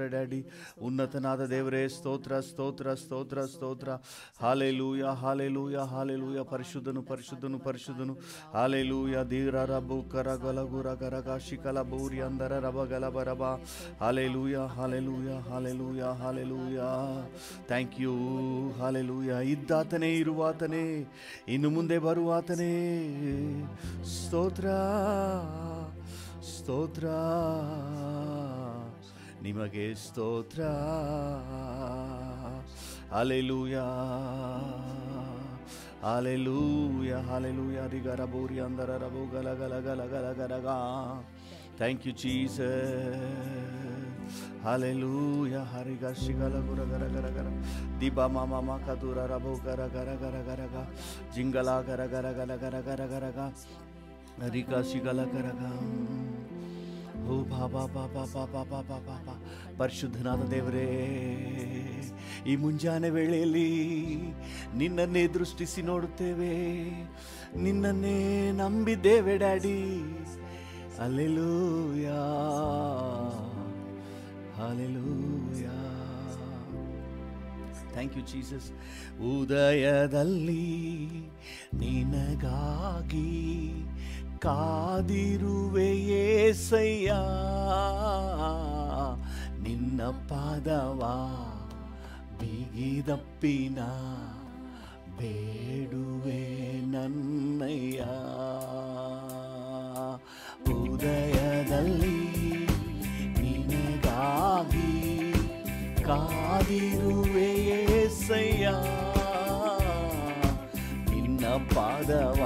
Daddy ಉನ್ನತನಾದ ದೇವರೇ ಸ್ತೋತ್ರ ಸ್ತೋತ್ರ ಸ್ತೋತ್ರ ಸ್ತೋತ್ರ ಹಾಲೆಲೂಯ ಹಾಲೆಲೂಯ ಹಾಲೆಲೂಯ ಪರಿಶುದ್ಧನು ಪರಿಶುದ್ಧನು ಪರಿಶುದ್ಧನು ಹಾಲೆಲೂಯ ಧೀರ ರಬು ಕರ ಗಲಗುರ ಗರಗ ಶಿಕಲ ಬೂರಿ ಅಂದರ ರಬ ಗಲಬ ರಬ hallelujah hallelujah hallelujah hallelujah thank you hallelujah ಇದ್ದಾತನೇ ಇರುವಾತನೇ ಇನ್ನು ಮುಂದೆ ಬರುವಾತನೇ ಸ್ತೋತ್ರ ಸ್ತೋತ್ರ ನಿಮಗೆ ಸ್ತೋತ್ರ ಅಲೆಲೂಯ ಅಲೆಲೂಯ ಹಾಲೆಲೂಯ ದಿಗರ ಬೋರಿ ಅಂದರ ರಬು ಗಲ ಗಲ ಗಲ ಗಲ ಗಲಗ ಥ್ಯಾಂಕ್ ಯು ಚೀಸ ಹಾಲೆಲೂಯ ಹರಿಗ ಶಿಗಲ ಗುರ ಗರ ಗರ ಗರ ದಿಬ ಮಮ ಮ ಕದುರ ರಬು ಗರ ಗರ ಗರ ಗರ ಗ ಜಿಂಗಲ ಗರ ಗರ ಗರ ಗರ ಗರ ಗರ ಗ ಹರಿಗ ಶಿಗಲ ಗರ ಗ ಓ ಬಾಬಾ ಬಾಬಾ ಬಾಬಾ ಬಾಬಾ ಬಾಬಾ ಪರಿಶುದ್ಧನಾದ ದೇವರೇ ಈ ಮುಂಜಾನೆ ವೇಳೆಯಲ್ಲಿ ನಿನ್ನನ್ನೇ ದೃಷ್ಟಿಸಿ ನೋಡುತ್ತೇವೆ ನಿನ್ನನ್ನೇ ನಂಬಿದ್ದೇವೆ daddy alleluia hallelujah thank you Jesus ಉದಯದಲ್ಲಿ ನಿನಗಾಗಿ ಕಾದಿರುವೆ ಏಸಯ್ಯ ನಿನ್ನ ಪಾದವ ಬಿಗಿದಪ್ಪಿನ ಬೇಡುವೆ ನನ್ನಯ್ಯ ಉದಯದಲ್ಲಿ ನಿನಗಾಗಿ ಕಾದಿರುವೆ ಏಸಯ್ಯ ನಿನ್ನ ಪಾದವ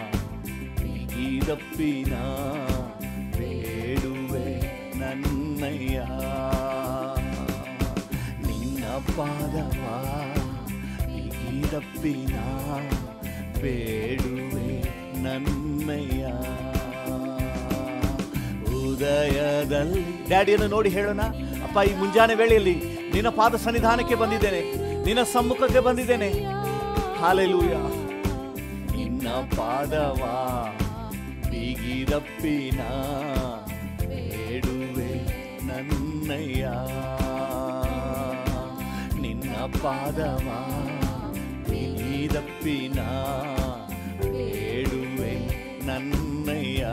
ಬಿಗಿದಪ್ಪಿನ ಬೇಡುವೆ ನನ್ನಯ್ಯ ನಿನ್ನ ಪಾದವ ಬಿಗಿದಪ್ಪಿನ ಬೇಡುವೆ ನನ್ನಯ್ಯ ಉದಯದಲ್ಲಿ ಡ್ಯಾಡಿಯನ್ನು ನೋಡಿ ಹೇಳೋಣ ಅಪ್ಪ ಈ ಮುಂಜಾನೆ ವೇಳೆಯಲ್ಲಿ ನಿನ್ನ ಪಾದ ಸನ್ನಿಧಾನಕ್ಕೆ ಬಂದಿದ್ದೇನೆ ನಿನ್ನ ಸಮ್ಮುಖಕ್ಕೆ ಬಂದಿದ್ದೇನೆ ಹಾಲೆಲೂಯ ನಿನ್ನ ಪಾದವ ಬಿಗಿದಪ್ಪಿನ ಬೇಡುವೆ ನನ್ನಯ್ಯ ನಿನ್ನ ಪಾದವ ಬಿಗಿದಪ್ಪಿನ ಬೇಡುವೆ ನನ್ನಯ್ಯ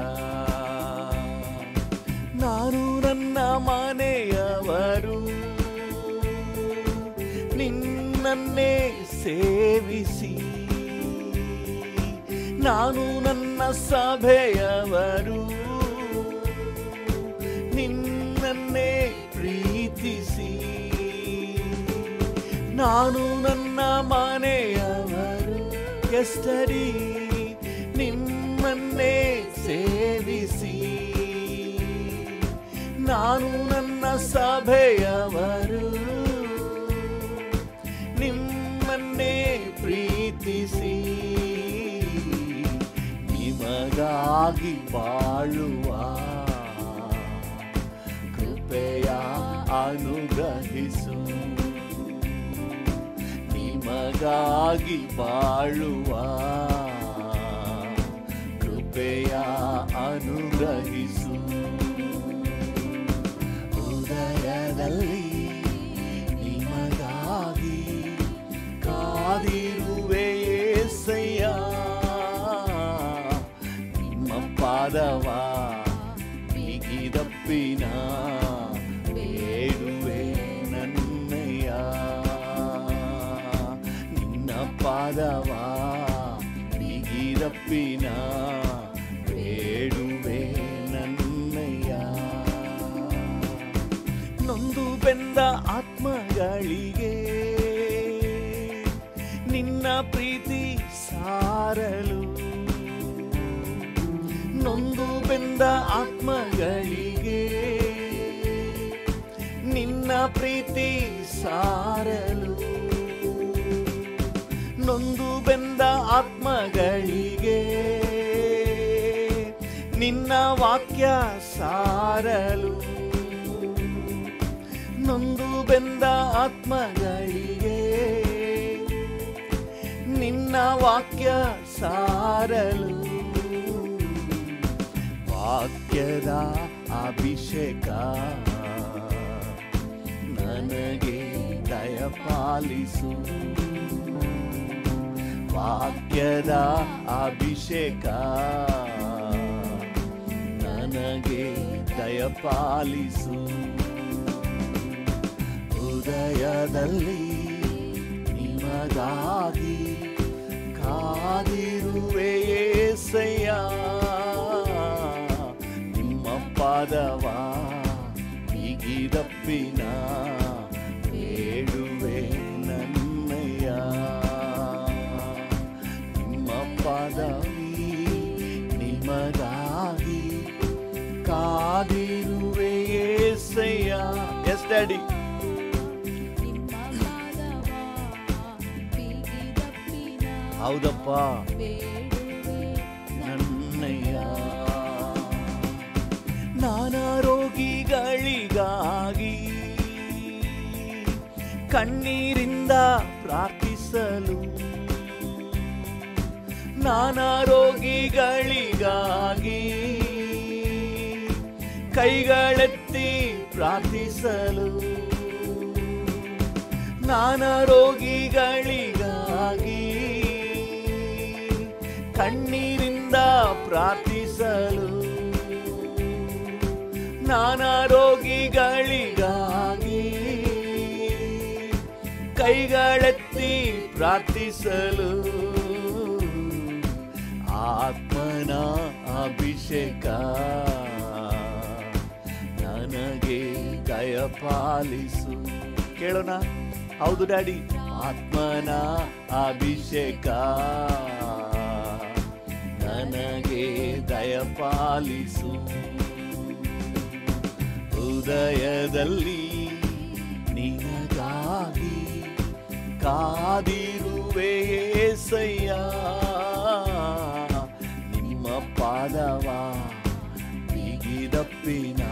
ನಾನು ನನ್ನ ಮನೆಯವರು ನಿನ್ನನ್ನೇ ಸೇವಿಸಿ ನಾನು ನನ್ನ ಸಭೆಯವರು ನಿನ್ನನ್ನೇ ಪ್ರೀತಿಸಿ ನಾನು ನನ್ನ ಮನೆಯವರು ಎಷ್ಟಡಿ ನಿಮ್ಮನ್ನೇ ಸೇವಿಸಿ ನಾನು ನನ್ನ ಸಭೆಯವರು ನಿಮ್ಮನ್ನೇ ಪ್ರೀತಿಸಿ ನಿಮಗಾಗಿ ಬಾಳುವ ಕೃಪೆಯ ಅನುಗ್ರಹಿಸು ನಿಮಗಾಗಿ ಬಾಳುವ ಕೃಪೆಯ ಅನುಗ್ರಹಿಸು ಹೃದಯದಲ್ಲಿ ನಿಮಗಾಗಿ ಕಾದಿರುವೆ ಏಸಯ್ಯ ನಿಮ್ಮ ಪಾದವ ಬಿಗಿದಪ್ಪಿನ ಬೇಡುವೆ ನನ್ನಯ್ಯ ನಿನ್ನ ಪಾದವ ಬಿಗಿದಪ್ಪಿನ ಬೇಡುವೆ ನನ್ನಯ್ಯ ನೊಂದು ಬೆಂದ ಆತ್ಮಗಳಿಗೆ ನಿನ್ನ ಪ್ರೀತಿ ಸಾರಲು ನೊಂದು ಬೆಂದ ಆತ್ಮಗಳಿಗೆ ನಿನ್ನ ಪ್ರೀತಿ ಸಾರಲು ನೊಂದು ಬೆಂದ ಆತ್ಮಗಳಿಗೆ ನಿನ್ನ ವಾಕ್ಯ ಸಾರಲು ನೊಂದು ಬೆಂದ ಆತ್ಮಗಳಿಗೆ ನಿನ್ನ ವಾಕ್ಯ ಸಾರಲು ವಾಕ್ಯದ ಅಭಿಷೇಕ ನನಗೆ ದಯಪಾಲಿಸು ವಾಕ್ಯದ ಅಭಿಷೇಕ ನನಗೆ ದಯಪಾಲಿಸು ಹೃದಯದಲ್ಲಿ ನಿಮಗಾಗಿ ಕಾದಿರುವೆ ಏಸಯ್ಯ ನಿಮ್ಮ ಪಾದವ ಬಿಗಿದಪ್ಪಿನ ಬೇಡುವೆ ನನ್ನಯ್ಯ ನಿಮ್ಮ ಪದವಿ ನಿಮಗಾಗಿ ಕಾದಿರುವೆ ಏಸಯ್ಯ ಎಸ್ ಡ್ಯಾಡಿ ಹೌದಪ್ಪ ನನ್ನಯ್ಯ ನಾನಾ ರೋಗಿಗಳಿಗಾಗಿ ಕಣ್ಣೀರಿಂದ ಪ್ರಾರ್ಥಿಸಲು ನಾನಾ ರೋಗಿಗಳಿಗಾಗಿ ಕೈಗಳೆತ್ತಿ ಪ್ರಾರ್ಥಿಸಲು ನಾನಾ ರೋಗಿಗಳಿಗಾಗಿ ಕಣ್ಣೀರಿಂದ ಪ್ರಾರ್ಥಿಸಲು ನಾನಾ ರೋಗಿಗಳಿಗಾಗಿ ಕೈಗಳೆತ್ತಿ ಪ್ರಾರ್ಥಿಸಲು ಆತ್ಮನ ಅಭಿಷೇಕ ನನಗೆ ದಯಪಾಲಿಸು ಕೇಳೋಣ ಹೌದು ಡ್ಯಾಡಿ ಆತ್ಮನ ಅಭಿಷೇಕ ನನಗೆ ದಯಪಾಲಿಸು ಹೃದಯದಲ್ಲಿ ನಿನಗಾಗಿ ಕಾದಿರುವೆ ಏಸಯ್ಯ ನಿಮ್ಮ ಪಾದವ ಬಿಗಿದಪ್ಪಿನ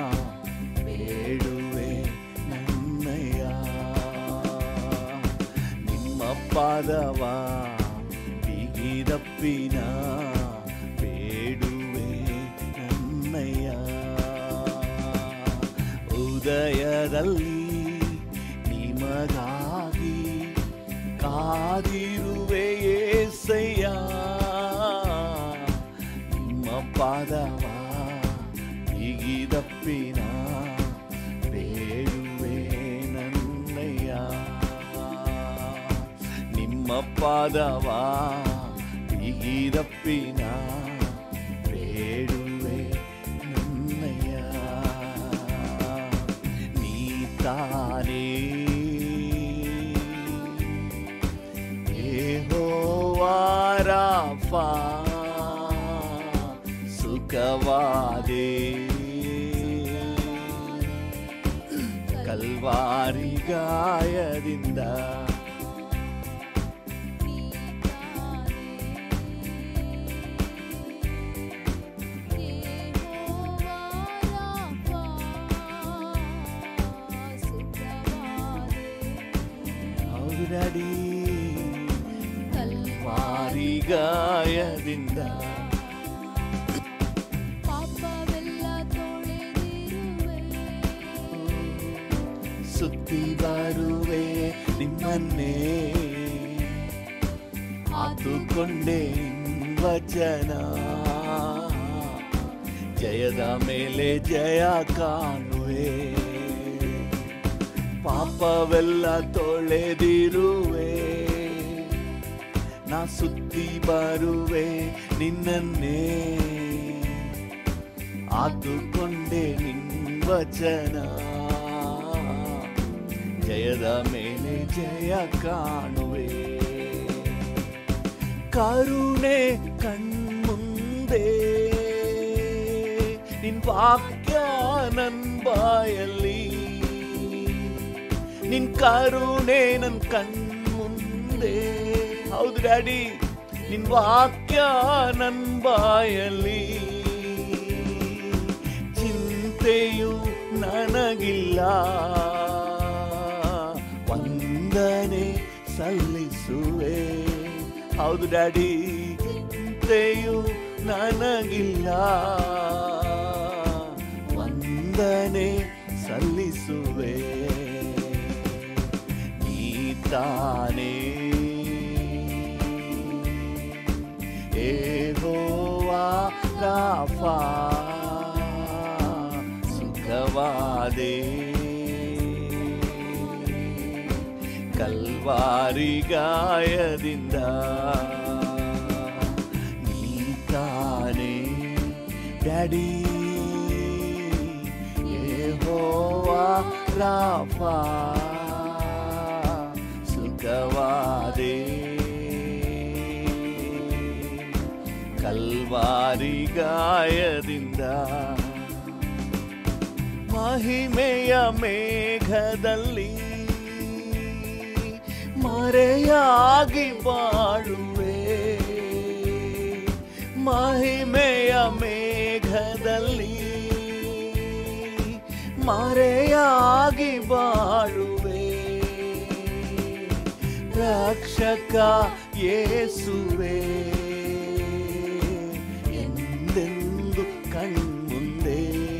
ಬೇಡುವೆ ನನ್ನಯ್ಯ ನಿಮ್ಮ ಪಾದವ ಬಿಗಿದಪ್ಪಿನ ಬೇಡುವೆ ನನ್ನಯ್ಯ ಹೃದಯದಲ್ಲಿ ನಿಮಗಾಗಿ ಕಾದಿರುವೆ ಏಸಯ್ಯ ನಿಮ್ಮ ಪಾದವ ಬಿಗಿದಪ್ಪಿನ ಬೇಡುವೆ ನನ್ನಯ್ಯ ನಿಮ್ಮ ಪಾದವ ಬಿಗಿದಪ್ಪಿನ ಬೇಡುವೆ ನನ್ನಯ್ಯ ನೀ ತಾನೇ ಯೆಹೋವಾರಾಫ ಸುಖವಾದೆ ಕಲ್ವಾರಿ ಗಾಯದಿಂದ ಹೌದು ಡ್ಯಾಡಿ ಕಲ್ವಾರಿ ಗಾಯದಿಂದ ಪಾಪವೆಲ್ಲ ತೊಳೆದಿರುವೆ ಸುತ್ತಿ ಬರುವೆ ನಿಮ್ಮನ್ನೇ ಆತುಕೊಂಡೆ ವಚನ ಜಯದ ಮೇಲೆ ಜಯ ಕಾಣುವೆ ಪಾಪವೆಲ್ಲ ತೊಳೆದಿರುವೆ ನಾ ಸುತ್ತಿ ಬರುವೆ ನಿನ್ನನ್ನೇ ಆತುಕೊಂಡೆ ನಿನ್ ವಚನ ಜಯದ ಮೇಲೆ ಜಯ ಕಾಣುವೆ ಕರುಣೆ ಕಣ್ಮುಂದೆ ನಿನ್ ವಾಕ್ಯ ನನ್ ಬಾಯಲ್ಲಿ ನಿನ್ ಕರುಣೆ ನನ್ ಕಣ್ಮುಂದೆ ಹೌದು ಡ್ಯಾಡಿ ನಿನ್ ವಾಕ್ಯ ನನ್ ಬಾಯಲ್ಲಿ ಚಿಂತೆಯು ನನಗಿಲ್ಲ ವಂದನೆ ಸಲ್ಲಿಸುವೆ ಹೌದು ಡ್ಯಾಡಿ ಚಿಂತೆಯು ನನಗಿಲ್ಲ ವಂದನೆ ಸಲ್ಲಿಸುವೆ ತಾನೇ ಏಹೋವಾ ರಾಫಾ ಸುಖವಾದೆ ಕಲ್ವಾರಿ ಗಾಯದಿಂದ ನೀ ತಾನೇ ಡ್ಯಾಡಿ ಯೆಹೋವಾ ರಾಫಾ ಸುಖವಾದೆ ಕಲ್ವಾರಿ ಗಾಯದಿಂದ ಮಹಿಮೆಯ ಮೇಘದಲ್ಲಿ ಮರೆಯಾಗಿ ಬಾಳುವೆ ಮಹಿಮೆಯ ಮೇಘದಲ್ಲಿ ಮರೆಯಾಗಿ ಬಾಳುವೆ ರಕ್ಷಕ ಯೇಸುವೆ ಎಂದೆಂದು ಕಣ್ಮುಂದೆ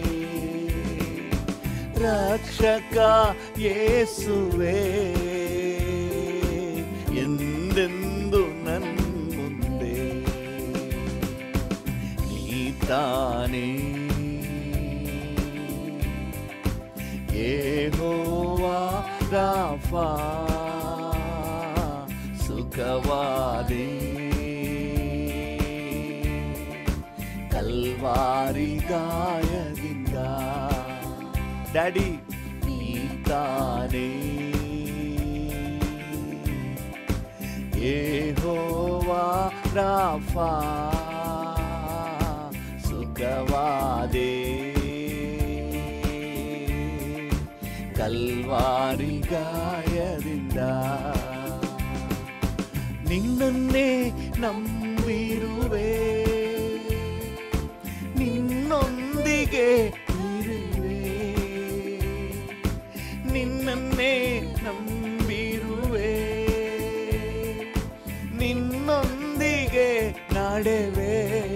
ರಕ್ಷಕ ಯೇಸುವೆ ಎಂದೆಂದು ನನ್ನ ಮುಂದೆ ನೀ ತಾನೇ ಯೆಹೋವಾ ರಾಫಾ ಸುಖವಾದಿ ಕಲ್ವಾರಿ ಗಾಯದಿಂದ ಡ್ಯಾಡಿ ನೀ ತಾನೇ ಯೆಹೋವಾ ರಾಫಾ ಸುಖವಾದೆ ಕಲ್ವಾರಿ ಗಾಯದಿಂದ ನಿನ್ನನ್ನೇ ನಂಬಿರುವೆ ನಿನ್ನೊಂದಿಗೆ ಇರುವೆ ನಿನ್ನನ್ನೇ ನಂಬಿರುವೆ ನಿನ್ನೊಂದಿಗೆ ನಡೆವೆ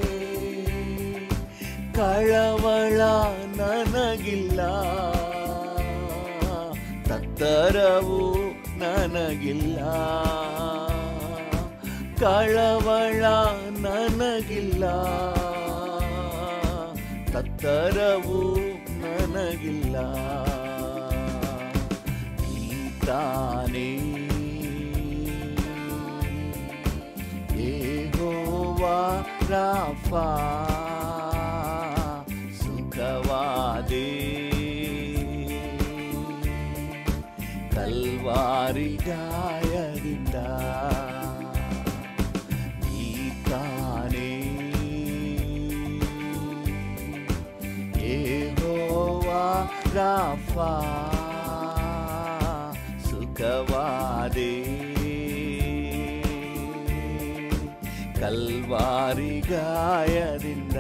ಕಳವಳ ನನಗಿಲ್ಲ ತತ್ತರವು ನನಗಿಲ್ಲ ಕಳವಳ ನನಗಿಲ್ಲ ತತ್ತರವು ನನಗಿಲ್ಲ ನೀ ತಾನೇ ಯೆಹೋವಾ ರಾಫಾ ಸುಖವಾದೆ ಕಲ್ವಾರಿ ಗಾಯದಿಂದ ನೀ ತಾನೇ ಯೆಹೋವಾ ರಾಫಾ ಸುಖವಾದೆ ಕಲ್ವಾರಿ ಗಾಯದಿಂದ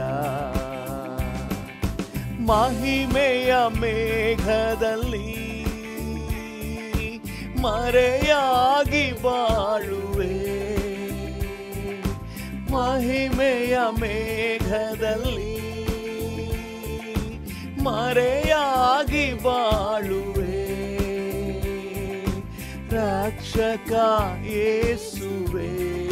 ಮಹಿಮೆಯ ಮೇಘದಲ್ಲಿ ಮರೆಯಾಗಿ ಬಾಳುವೆ ಮಹಿಮೆಯ ಮೇಘದಲ್ಲಿ ಮರೆಯಾಗಿ ಬಾಳುವೆ ರಕ್ಷಕ ಯೇಸುವೆ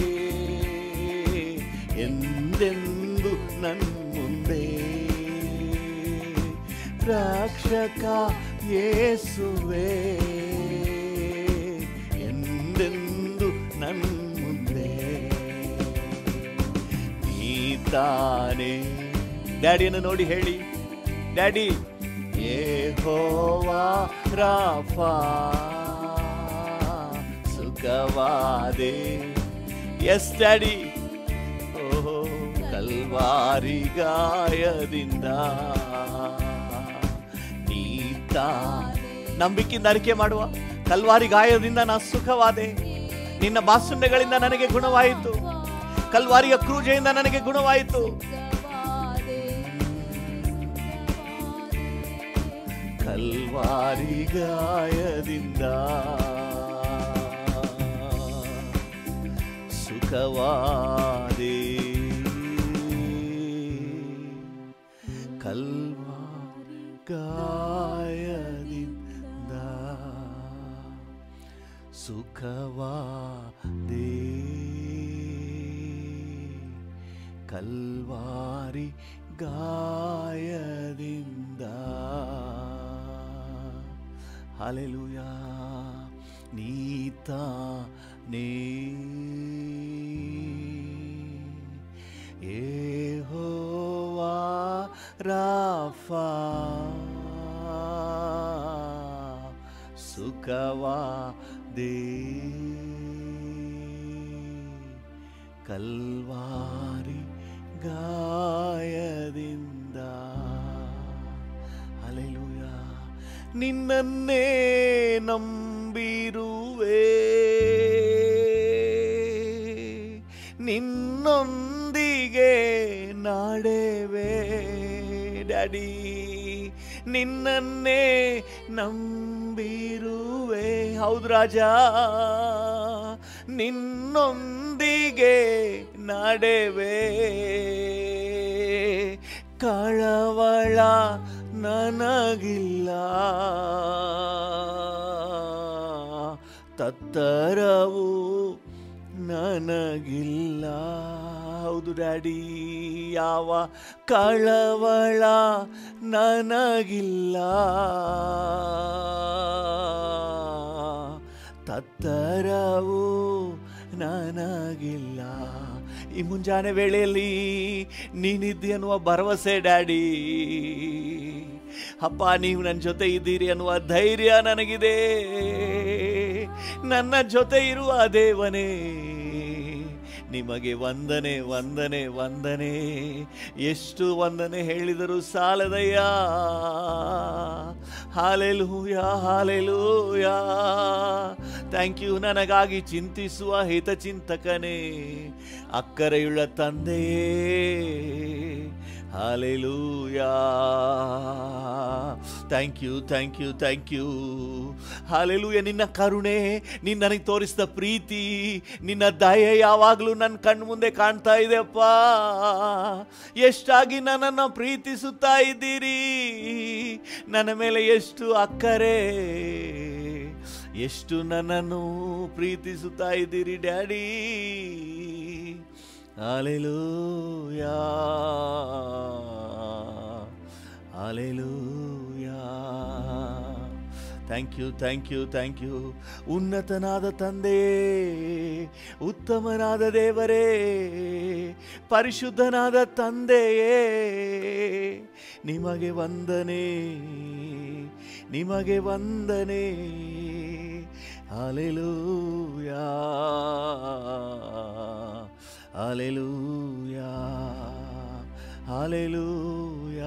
ಎಂದೆಂದು ನನ್ನ ಮುಂದೆ ರಕ್ಷಕ ಯೇಸುವೆ ಎಂದೆಂದು ನನ್ನ ಮುಂದೆ ನೀ ತಾನೇ ಡ್ಯಾಡಿಯನ್ನು ನೋಡಿ ಹೇಳಿ ಡ್ಯಾಡಿ ಯೆಹೋವಾ ರಾಫಾ ಸುಖವಾದೆ ಎಸ್ ಡ್ಯಾಡಿ ಓಹೋ ಕಲ್ವಾರಿ ಗಾಯದಿಂದ ನೀತ ನಂಬಿಕೆಯಿಂದ ಅರಿಕೆ ಮಾಡುವ ಕಲ್ವಾರಿ ಗಾಯದಿಂದ ನಾ ಸುಖವಾದೆ ನಿನ್ನ ಬಾಸುಂಡೆಗಳಿಂದ ನನಗೆ ಗುಣವಾಯಿತು ಕಲ್ವಾರಿಯ ಕ್ರೂಜೆಯಿಂದ ನನಗೆ ಗುಣವಾಯಿತು ಕಲ್ವಾರಿ ಗಾಯದಿಂದ ಸುಖವಾದೆ ಕಲ್ವಾರಿ ಗಾಯದಿಂದ ಸುಖವಾದೇ ಕಲ್ವಾರಿ ಗಾಯದಿಂದ ಹಾಲೆಲೂಯ ನೀತಾನೇ ಯೆಹೋವಾ ರಾಫಾ ಸುಖವಾದೇ ಕಲ್ವಾರಿ ಗಾಯದಿಂದ ಅಲೆಲುಯ ನಿನ್ನನ್ನೇ ನಂಬಿರುವೆ ನಿನ್ನೊಂದಿಗೆ ನಾಡೆವೆ ಡ್ಯಾಡಿ ನಿನ್ನನ್ನೇ ನಂಬಿರುವೆ ಹೌದು ರಾಜ ನಿನ್ನೊಂದಿಗೆ ನಾಡೆವೆ ಕಳವಳ ನನಗಿಲ್ಲ ತತ್ತರವು ನನಗಿಲ್ಲ ಹೌದು ಡ್ಯಾಡಿ ಯಾವ ಕಳವಳ ನನಗಿಲ್ಲ ತತ್ತರವು ನನಗಿಲ್ಲ ಈ ಮುಂಜಾನೆ ವೇಳೆಯಲ್ಲಿ ನೀನಿದ್ದಿ ಅನ್ನುವ ಭರವಸೆ ಡ್ಯಾಡಿ ಅಪ್ಪ ನೀವು ನನ್ನ ಜೊತೆ ಇದ್ದೀರಿ ಅನ್ನುವ ಧೈರ್ಯ ನನಗಿದೆ ನನ್ನ ಜೊತೆ ಇರುವ ದೇವನೇ ನಿಮಗೆ ವಂದನೆ ವಂದನೆ ವಂದನೆ ಎಷ್ಟು ವಂದನೆ ಹೇಳಿದರೂ ಸಾಲದಯ್ಯ ಹಾಲೆಲೂಯ ಹಾಲೆಲೂಯ ಥ್ಯಾಂಕ್ ಯು ನನಗಾಗಿ ಚಿಂತಿಸುವ ಹಿತಚಿಂತಕನೇ ಅಕ್ಕರೆಯುಳ್ಳ ತಂದೆಯೇ hallelujah thank you thank you thank you hallelujah ನಿನ್ನ ಕರುಣೆ ನಿನ್ನ ನನಗೆ ತೋರಿಸಿದ ಪ್ರೀತಿ ನಿನ್ನ ದಯೆ ಯಾವಾಗಲೂ ನನ್ನ ಕಣ್ಣು ಮುಂದೆ ಕಾಣ್ತಾ ಇದೆಯಪ್ಪ ಎಷ್ಟಾಗಿ ನನ್ನನ್ನು ಪ್ರೀತಿಸುತ್ತಾ ಇದ್ದೀರಿ ನನ್ನ ಮೇಲೆ ಎಷ್ಟು ಅಕ್ಕರೆ ಎಷ್ಟು ನನ್ನನ್ನು ಪ್ರೀತಿಸುತ್ತಾ ಇದ್ದೀರಿ daddy Hallelujah. Hallelujah. Thank you thank you thank you ಉನ್ನತನಾದ ತಂದೆಯೇ ಉತ್ತಮನಾದ ದೇವರೇ ಪರಿಶುದ್ಧನಾದ ತಂದೆಯೇ ನಿಮಗೆ ವಂದನೆ ನಿಮಗೆ ವಂದನೆ hallelujah hallelujah hallelujah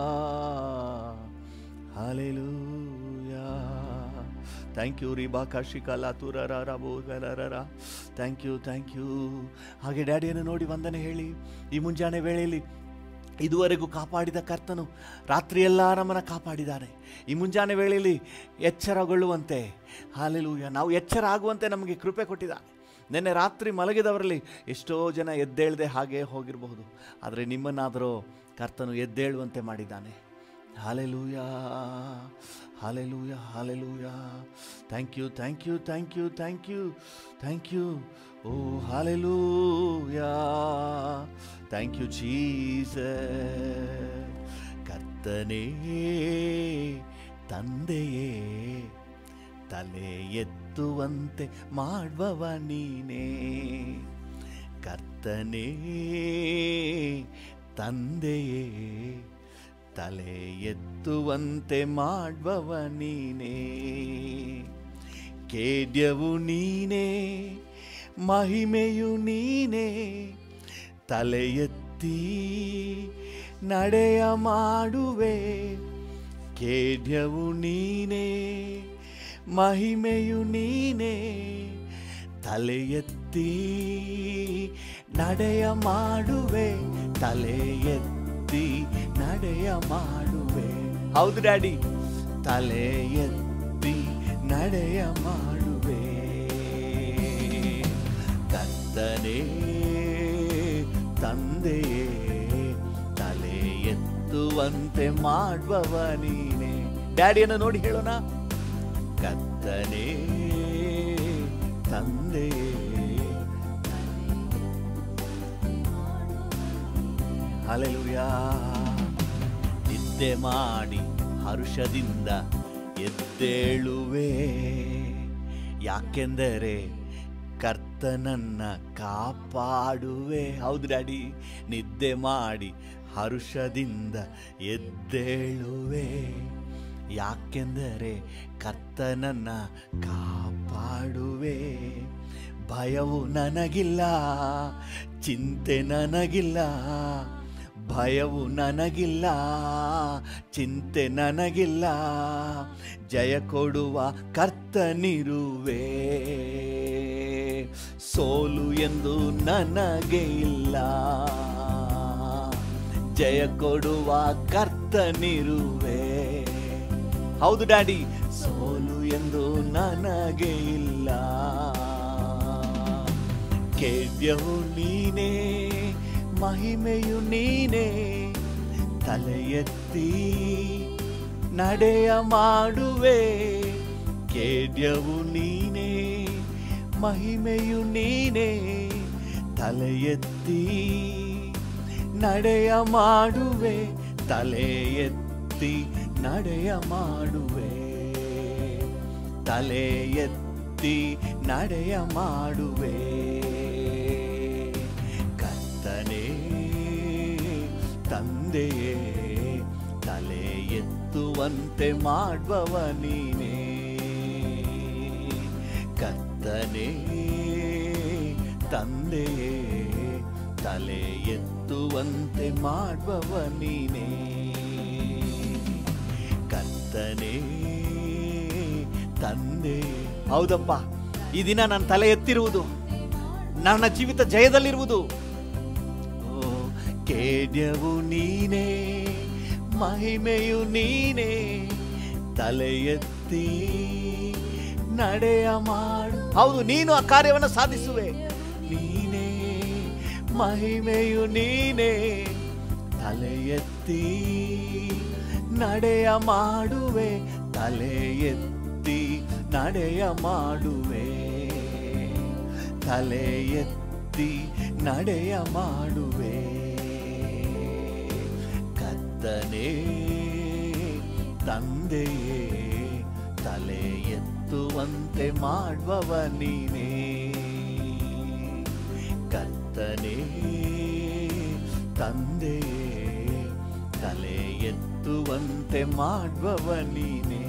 hallelujah thank you ರೀಬಾ ಕಾಶಿಕಾಲ ತುರರ ಬೋಗಲರರ ಥ್ಯಾಂಕ್ ಯು ಥ್ಯಾಂಕ್ ಯು ಹಾಗೆ ಡ್ಯಾಡಿಯನ್ನು ನೋಡಿ ವಂದನೆ ಹೇಳಿ ಈ ಮುಂಜಾನೆ ವೇಳೆಯಲ್ಲಿ ಇದುವರೆಗೂ ಕಾಪಾಡಿದ ಕರ್ತನು ರಾತ್ರಿಯೆಲ್ಲ ನಮ್ಮನ್ನು ಕಾಪಾಡಿದ್ದಾನೆ ಈ ಮುಂಜಾನೆ ವೇಳೆಯಲ್ಲಿ ಎಚ್ಚರಗೊಳ್ಳುವಂತೆ ಹಾಲೆಲೂಯ ನಾವು ಎಚ್ಚರ ಆಗುವಂತೆ ನಮಗೆ ಕೃಪೆ ಕೊಟ್ಟಿದ್ದಾನೆ ನಿನ್ನೆ ರಾತ್ರಿ ಮಲಗಿದವರಲ್ಲಿ ಎಷ್ಟೋ ಜನ ಎದ್ದೇಳದೆ ಹಾಗೆ ಹೋಗಿರಬಹುದು ಆದರೆ ನಿಮ್ಮನ್ನಾದರೂ ಕರ್ತನು ಎದ್ದೇಳುವಂತೆ ಮಾಡಿದ್ದಾನೆ hallelujah hallelujah hallelujah thank you thank you thank you thank you thank you ಓ ಹಾಲೆಲೂಯ ಥ್ಯಾಂಕ್ ಯು ಚೀಸ ಕರ್ತನೇ ತಂದೆಯೇ ತಲೆ ಎತ್ತುವಂತೆ ಮಾಡುವವ ನೀನೇ ಕರ್ತನೇ ತಂದೆಯೇ ತಲೆ ಎತ್ತುವಂತೆ ಮಾಡುವವ ನೀನೇ ಕೇಡ್ಯವು ನೀನೇ ಮಹಿಮೆಯು ನೀನೇ ತಲೆ ಎತ್ತಿ ನಡೆಯ ಮಾಡುವೆ ಖೇಡ್ಯವು ನೀನೇ ಮಹಿಮೆಯು ನೀನೇ ತಲೆ ಎತ್ತಿ ನಡೆಯ ಮಾಡುವೆ ತಲೆ ಎತ್ತಿ ನಡೆಯ ಮಾಡುವೆ ಹೌದು ಡ್ಯಾಡಿ ತಲೆ ಎತ್ತಿ ನಡೆಯ ಮಾಡುವೆ ಕರ್ತನೇ ತಂದೆಯೇ ತಲೆ ಎತ್ತುವಂತೆ ಮಾಡುವವ ನೀನೆ ಡ್ಯಾಡಿಯನ್ನು ನೋಡಿ ಹೇಳೋಣ ಕತ್ತನೇ ತಂದೆಯೇ ಹಲೆಲುಯಾ ನಿದ್ದೆ ಮಾಡಿ ಹರುಷದಿಂದ ಎದ್ದೇಳುವೆ ಯಾಕೆಂದರೆ ಕರ್ತನನ್ನ ಕಾಪಾಡುವೆ ಹೌದು ಡ್ಯಾಡಿ ನಿದ್ದೆ ಮಾಡಿ ಹರುಷದಿಂದ ಎದ್ದೇಳುವೆ ಯಾಕೆಂದರೆ ಕರ್ತನನ್ನ ಕಾಪಾಡುವೆ ಭಯವು ನನಗಿಲ್ಲ ಚಿಂತೆ ನನಗಿಲ್ಲ ಭಯವು ನನಗಿಲ್ಲ ಚಿಂತೆ ನನಗಿಲ್ಲ ಜಯ ಕೊಡುವ ಕರ್ತನಿರುವೆ ಸೋಲು ಎಂದು ನನಗೆ ಇಲ್ಲ ಜಯ ಕೊಡುವ ಕರ್ತನಿರುವೆ ಹೌದು ಡ್ಯಾಡಿ ಸೋಲು ಎಂದು ನನಗೆ ಇಲ್ಲ ಖೇದ್ಯವು ನೀನೇ ಮಹಿಮೆಯು ನೀನೇ ತಲೆ ಎತ್ತಿ ನಡೆಯ ಮಾಡುವೆ ಖೇದ್ಯವು ನೀನೇ ಮಹಿಮೆಯು ನೀನೇ ತಲೆ ಎತ್ತಿ ನಡೆಯ ಮಾಡುವೆ ತಲೆ ಎತ್ತಿ ನಡೆಯ ಮಾಡುವೆ ತಲೆ ಎತ್ತಿ ನಡೆಯ ಮಾಡುವೆ ಕರ್ತನೇ ತಂದೆಯೇ ತಲೆ ಎತ್ತುವಂತೆ ಮಾಡುವವ ನೀನೇ ಕರ್ತನೇ ತಂದೆಯೇ ತಲೆ ಎತ್ತುವಂತೆ ಮಾಡುವವ ನೀನೇ ಕರ್ತನೇ ತಂದೆ ಹೌದಪ್ಪ ಈ ದಿನ ನನ್ನ ತಲೆ ಎತ್ತಿರುವುದು ನನ್ನ ಜೀವಿತ ಜಯದಲ್ಲಿರುವುದು ಓ ಕೇಡ್ಯವು ನೀನೇ ಮಹಿಮೆಯು ನೀನೇ ತಲೆ ಎತ್ತಿ ನಡೆಯ ಮಾಡು ಹೌದು ನೀನು ಆ ಕಾರ್ಯವನ್ನು ಸಾಧಿಸುವೆ ನೀನೇ ಮಹಿಮೆಯು ನೀನೇ ತಲೆ ಎತ್ತಿ ನಡೆಯ ಮಾಡುವೆ ತಲೆ ಎತ್ತಿ ನಡೆಯ ಮಾಡುವೆ ತಲೆ ಎತ್ತಿ ನಡೆಯ ಮಾಡುವೆ ಕತ್ತನೇ ತಂದೆಯೇ ತಲೆ ಎತ್ತುವಂತೆ ಮಾಡುವವ ನೀನೇ ಕತ್ತನೇ ತಂದೆಯೇ ತಲೆ ಎತ್ತುವಂತೆ ಮಾಡುವವ ನೀನೇ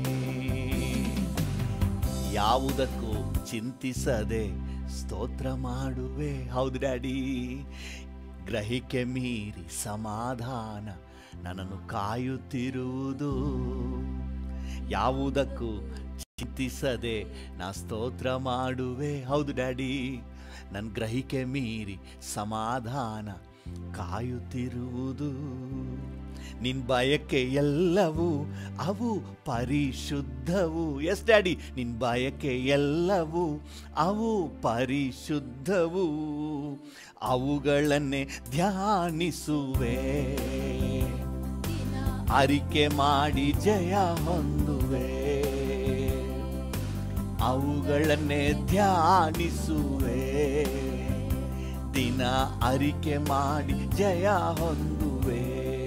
ಯಾವುದಕ್ಕೂ ಚಿಂತಿಸದೆ ಸ್ತೋತ್ರ ಮಾಡುವೆ ಹೌದು ಡ್ಯಾಡಿ ಗ್ರಹಿಕೆ ಮೀರಿ ಸಮಾಧಾನ ನನ್ನನ್ನು ಕಾಯುತ್ತಿರುವುದು ಯಾವುದಕ್ಕೂ ಚಿಂತಿಸದೆ ನಾ ಸ್ತೋತ್ರ ಮಾಡುವೆ ಹೌದು ಡ್ಯಾಡಿ ನನ್ನ ಗ್ರಹಿಕೆ ಮೀರಿ ಸಮಾಧಾನ ಕಾಯುತ್ತಿರುವುದು ನಿನ್ ಬಯಕೆ ಎಲ್ಲವೂ ಅವು ಪರಿಶುದ್ಧವು ಎಸ್ ಡ್ಯಾಡಿ ನಿನ್ ಬಯಕೆ ಎಲ್ಲವೂ ಅವು ಪರಿಶುದ್ಧವು ಅವುಗಳನ್ನೇ ಧ್ಯಾನಿಸುವೆ ಅರಿಕೆ ಮಾಡಿ ಜಯ ಹೊಂದುವೆ ಅವುಗಳನ್ನೇ ಧ್ಯಾನಿಸುವೆ ದಿನ ಅರಿಕೆ ಮಾಡಿ ಜಯ ಹೊಂದುವೆ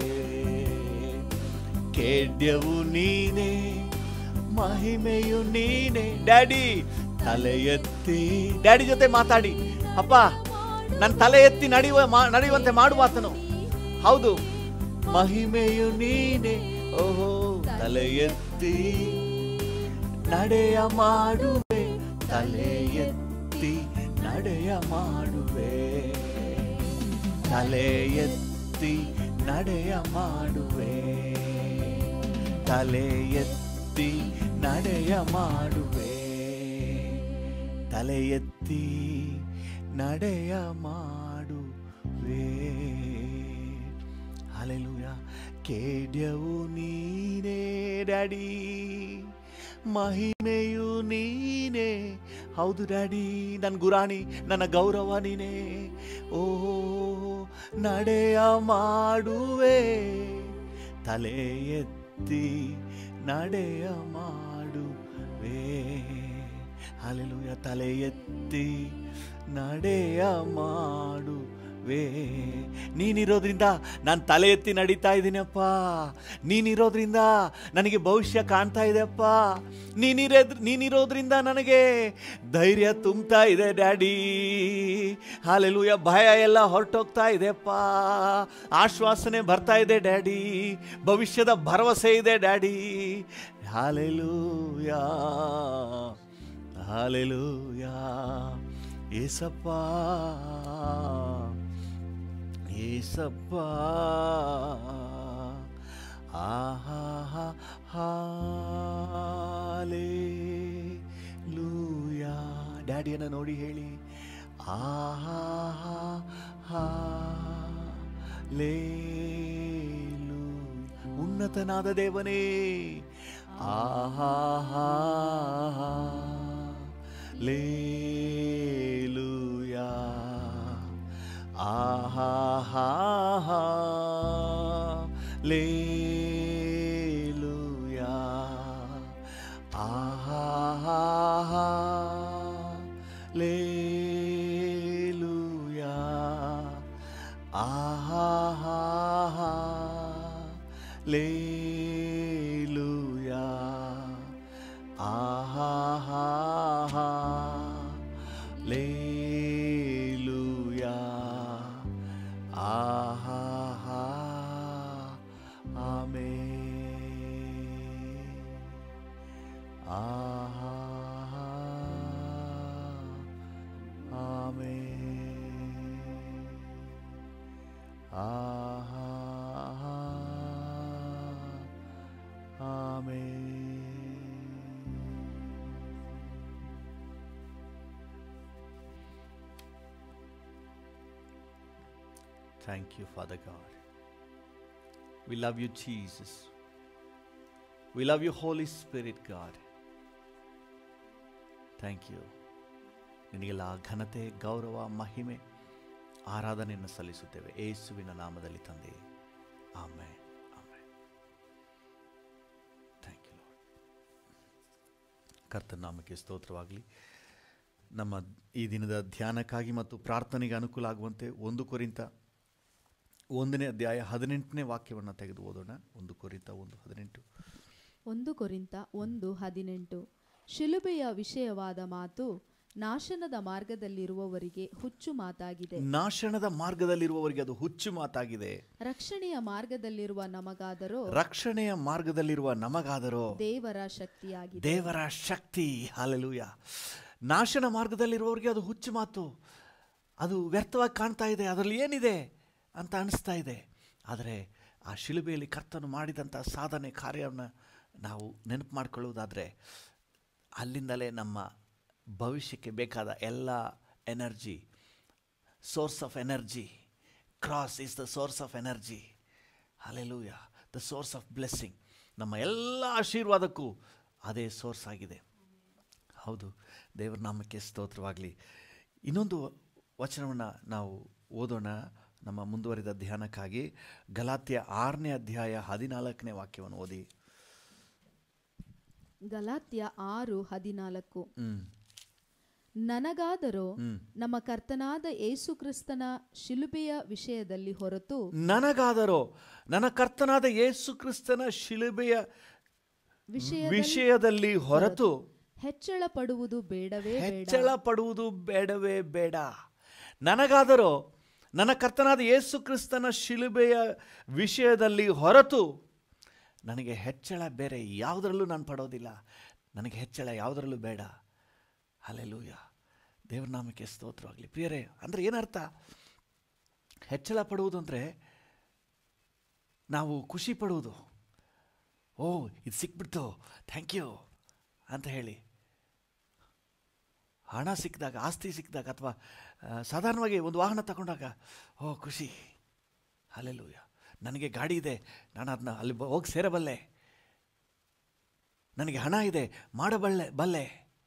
ಖೇಡ್ಯವು ನೀನೇ ಮಹಿಮೆಯು ನೀನೇ ಡ್ಯಾಡಿ ತಲೆ ಎತ್ತಿ ಡ್ಯಾಡಿ ಜೊತೆ ಮಾತಾಡಿ ಅಪ್ಪ ನನ್ನ ತಲೆ ಎತ್ತಿ ನಡೆಯುವ ಮಾ- ನಡೆಯುವಂತೆ ಮಾಡುವಾತನು ಹೌದು ಮಹಿಮೆಯು ನೀನೆ ಓಹೋ ತಲೆ ಎತ್ತಿ ನಡೆಯ ಮಾಡುವೆ ತಲೆ ಎತ್ತಿ ನಡೆಯ ಮಾಡುವೆ ತಲೆ ಎತ್ತಿ ನಡೆಯ ಮಾಡುವೆ ತಲೆ ಎತ್ತಿ ನಡೆಯ ಮಾಡುವೆ ತಲೆ ಎತ್ತಿ ನಡೆಯ ಮಾಡುವೆ ಅಲೆಲುಯ ಕೇಡ್ಯವು ನೀನೇ ಡ್ಯಾಡಿ ಮಹಿಮೆಯು ನೀನೇ ಹೌದು ಡ್ಯಾಡಿ ನನ್ನ ಗುರಾಣಿ ನನ್ನ ಗೌರವ ನೀನೇ ಓ ನಡೆಯ ಮಾಡುವೆ ತಲೆ ಎತ್ತಿ ನಡೆಯ ಮಾಡುವೆ ಹಾಲೆಲೂಯ ತಲೆ ಎತ್ತಿ ನಡೆಯ ಮಾಡುವೆ ನೀನಿರೋದ್ರಿಂದ ನಾನು ತಲೆ ಎತ್ತಿ ನಡೀತಾ ಇದ್ದೀನಪ್ಪ ನೀನಿರೋದ್ರಿಂದ ನನಗೆ ಭವಿಷ್ಯ ಕಾಣ್ತಾ ಇದೆಯಪ್ಪ ನೀನಿರೋದ್ ನೀನಿರೋದ್ರಿಂದ ನನಗೆ ಧೈರ್ಯ ತುಂಬ್ತಾ ಇದೆ ಡ್ಯಾಡಿ ಹಾಲೆಲೂಯ ಭಯ ಎಲ್ಲ ಹೊರಟೋಗ್ತಾ ಇದೆಯಪ್ಪ ಆಶ್ವಾಸನೆ ಬರ್ತಾ ಇದೆ ಡ್ಯಾಡಿ ಭವಿಷ್ಯದ ಭರವಸೆ ಇದೆ ಡ್ಯಾಡಿ ಹಾಲೆಲೂಯಾ ಹಾಲೆಲೂಯಾ ಏಸಪ್ಪ ಏಸಪ್ಪ ಆಹಾ ಹಾಲೆಲೂಯಾ ಡ್ಯಾಡಿಯನ್ನು ನೋಡಿ ಹೇಳಿ ಆಹಾ ಹಾಲೆಲೂಯಾ ಉನ್ನತನಾದ ದೇವನೇ ಆಹಾ ಲೇಲುಯಾ ಆಹಾ ಲೇಲುಯಾ ಆಹಾ ಲೇಲುಯಾ ಆಹಾ ಲೇಲುಯಾ ಆಹಾ ಲೇಲುಯಾ ಆಹಾ ಆಮೇ ಆಹಾ ಆಮೇ ಆಹಾ ಆಮೇ Thank you, Father God. We love you, Jesus. We love you, Holy Spirit, God. Thank you. ನಿನಗೆಲ್ಲ ಘನತೆ ಗೌರವ ಮಹಿಮೆ ಆರಾಧನೆಯನ್ನು ಸಲ್ಲಿಸುತ್ತೇವೆ ಏಸುವಿನ ನಾಮದಲ್ಲಿ ತಂದೆ ಆಮೆ ಆಮೆ ಥ್ಯಾಂಕ್ ಯು ಲಾರ್ಡ್ ಕರ್ತನ ನಾಮಕ್ಕೆ ಸ್ತೋತ್ರವಾಗಲಿ ನಮ್ಮ ಈ ದಿನದ ಧ್ಯಾನಕ್ಕಾಗಿ ಮತ್ತು ಪ್ರಾರ್ಥನೆಗೆ ಅನುಕೂಲ ಆಗುವಂತೆ ಒಂದು ಕೊರಿಂತ ಒಂದನೇ ಅಧ್ಯಾಯ ಹದಿನೆಂಟನೇ ವಾಕ್ಯವನ್ನು ತೆಗೆದು ಓದೋಣ ಒಂದು ಕೊರಿಂತ ಒಂದು ಹದಿನೆಂಟು ಒಂದು ಕೊರಿಂತ ಒಂದು ಹದಿನೆಂಟು ಶಿಲುಬೆಯ ವಿಷಯವಾದ ಮಾತು ನಾಶನದ ಮಾರ್ಗದಲ್ಲಿರುವವರಿಗೆ ಹುಚ್ಚು ಮಾತಾಗಿದೆ ನಾಶನದ ಮಾರ್ಗದಲ್ಲಿರುವವರಿಗೆ ಅದು ಹುಚ್ಚು ಮಾತಾಗಿದೆ ರಕ್ಷಣೆಯ ಮಾರ್ಗದಲ್ಲಿರುವ ನಮಗಾದರೋ ರಕ್ಷಣೆಯ ಮಾರ್ಗದಲ್ಲಿರುವ ನಮಗಾದರೋ ದೇವರ ಶಕ್ತಿಯಾಗಿದೆ ದೇವರ ಶಕ್ತಿ ಹಾಲೆಲೂಯ ನಾಶನ ಮಾರ್ಗದಲ್ಲಿರುವವರಿಗೆ ಅದು ಹುಚ್ಚು ಮಾತು ಅದು ವ್ಯರ್ಥವಾಗಿ ಕಾಣ್ತಾ ಇದೆ ಅದರಲ್ಲಿ ಏನಿದೆ ಅಂತ ಅನಿಸ್ತಾ ಇದೆ ಆದರೆ ಆ ಶಿಲುಬೆಯಲ್ಲಿ ಕರ್ತನು ಮಾಡಿದಂಥ ಸಾಧನೆ ಕಾರ್ಯವನ್ನು ನಾವು ನೆನಪು ಮಾಡಿಕೊಳ್ಳುವುದಾದರೆ ಅಲ್ಲಿಂದಲೇ ನಮ್ಮ ಭವಿಷ್ಯಕ್ಕೆ ಬೇಕಾದ ಎಲ್ಲ energy source of energy cross is the source of energy alleluia the source of blessing ನಮ್ಮ ಎಲ್ಲ ಆಶೀರ್ವಾದಕ್ಕೂ ಅದೇ ಸೋರ್ಸ್ ಆಗಿದೆ ಹೌದು ದೇವರ ನಾಮಕ್ಕೆ ಸ್ತೋತ್ರವಾಗಲಿ ಇನ್ನೊಂದು ವಚನವನ್ನು ನಾವು ಓದೋಣ ನಮ್ಮ ಮುಂದುವರಿದ ಧ್ಯಾನಕ್ಕಾಗಿ ಗಲಾತ್ಯ ಆರನೇ ಅಧ್ಯಾಯ ಹದಿನಾಲ್ಕನೇ ವಾಕ್ಯವನ್ನು ಓದಿ ಗಲಾತ್ಯ ಆರು ಹದಿನಾಲ್ಕು ಹ್ಮ್ ನನಗಾದರೋ ಹ್ಮ್. ನಮ್ಮ ಕರ್ತನಾದ ಯೇಸು ಕ್ರಿಸ್ತನ ಶಿಲುಬೆಯ ವಿಷಯದಲ್ಲಿ ಹೊರತು ನನಗಾದರೋ ನನ್ನ ಕರ್ತನಾದ ಯೇಸು ಕ್ರಿಸ್ತನ ಶಿಲುಬೆಯ ವಿಷಯ ವಿಷಯದಲ್ಲಿ ಹೊರತು ಹೆಚ್ಚಳ ಪಡುವುದು ಬೇಡವೇ ಬೇಡ ಹೆಚ್ಚಳ ಪಡುವುದು ಬೇಡವೇ ಬೇಡ ನನಗಾದರೂ ನನ್ನ ಕರ್ತನಾದ ಯೇಸು ಕ್ರಿಸ್ತನ ಶಿಲುಬೆಯ ವಿಷಯದಲ್ಲಿ ಹೊರತು ನನಗೆ ಹೆಚ್ಚಳ ಬೇರೆ ಯಾವುದರಲ್ಲೂ ನಾನು ಪಡೋದಿಲ್ಲ ನನಗೆ ಹೆಚ್ಚಳ ಯಾವುದರಲ್ಲೂ ಬೇಡ ಅಲ್ಲೆಲ್ಲೂಯ ದೇವ್ರ ನಾಮಕ್ಕೆ ಸ್ತೋತ್ರವಾಗಲಿ ಪ್ರಿಯರೇ ಅಂದರೆ ಏನರ್ಥ ಹೆಚ್ಚಳ ಪಡುವುದು ಅಂದರೆ ನಾವು ಖುಷಿ ಪಡುವುದು ಓ ಇದು ಸಿಕ್ಬಿಡ್ತು ಥ್ಯಾಂಕ್ ಯು ಅಂತ ಹೇಳಿ ಹಣ ಸಿಕ್ಕಿದಾಗ ಆಸ್ತಿ ಸಿಕ್ಕಿದಾಗ ಅಥವಾ ಸಾಧಾರಣವಾಗಿ ಒಂದು ವಾಹನ ತಗೊಂಡಾಗ ಓ ಖುಷಿ ಅಲ್ಲೆಲ್ಲೂಯ ನನಗೆ ಗಾಡಿ ಇದೆ ನಾನು ಅದನ್ನ ಅಲ್ಲಿ ಬ- ಹೋಗಿ ಸೇರಬಲ್ಲೆ ನನಗೆ ಹಣ ಇದೆ ಮಾಡಬಲ್ಲೆ ಬಲ್ಲೆ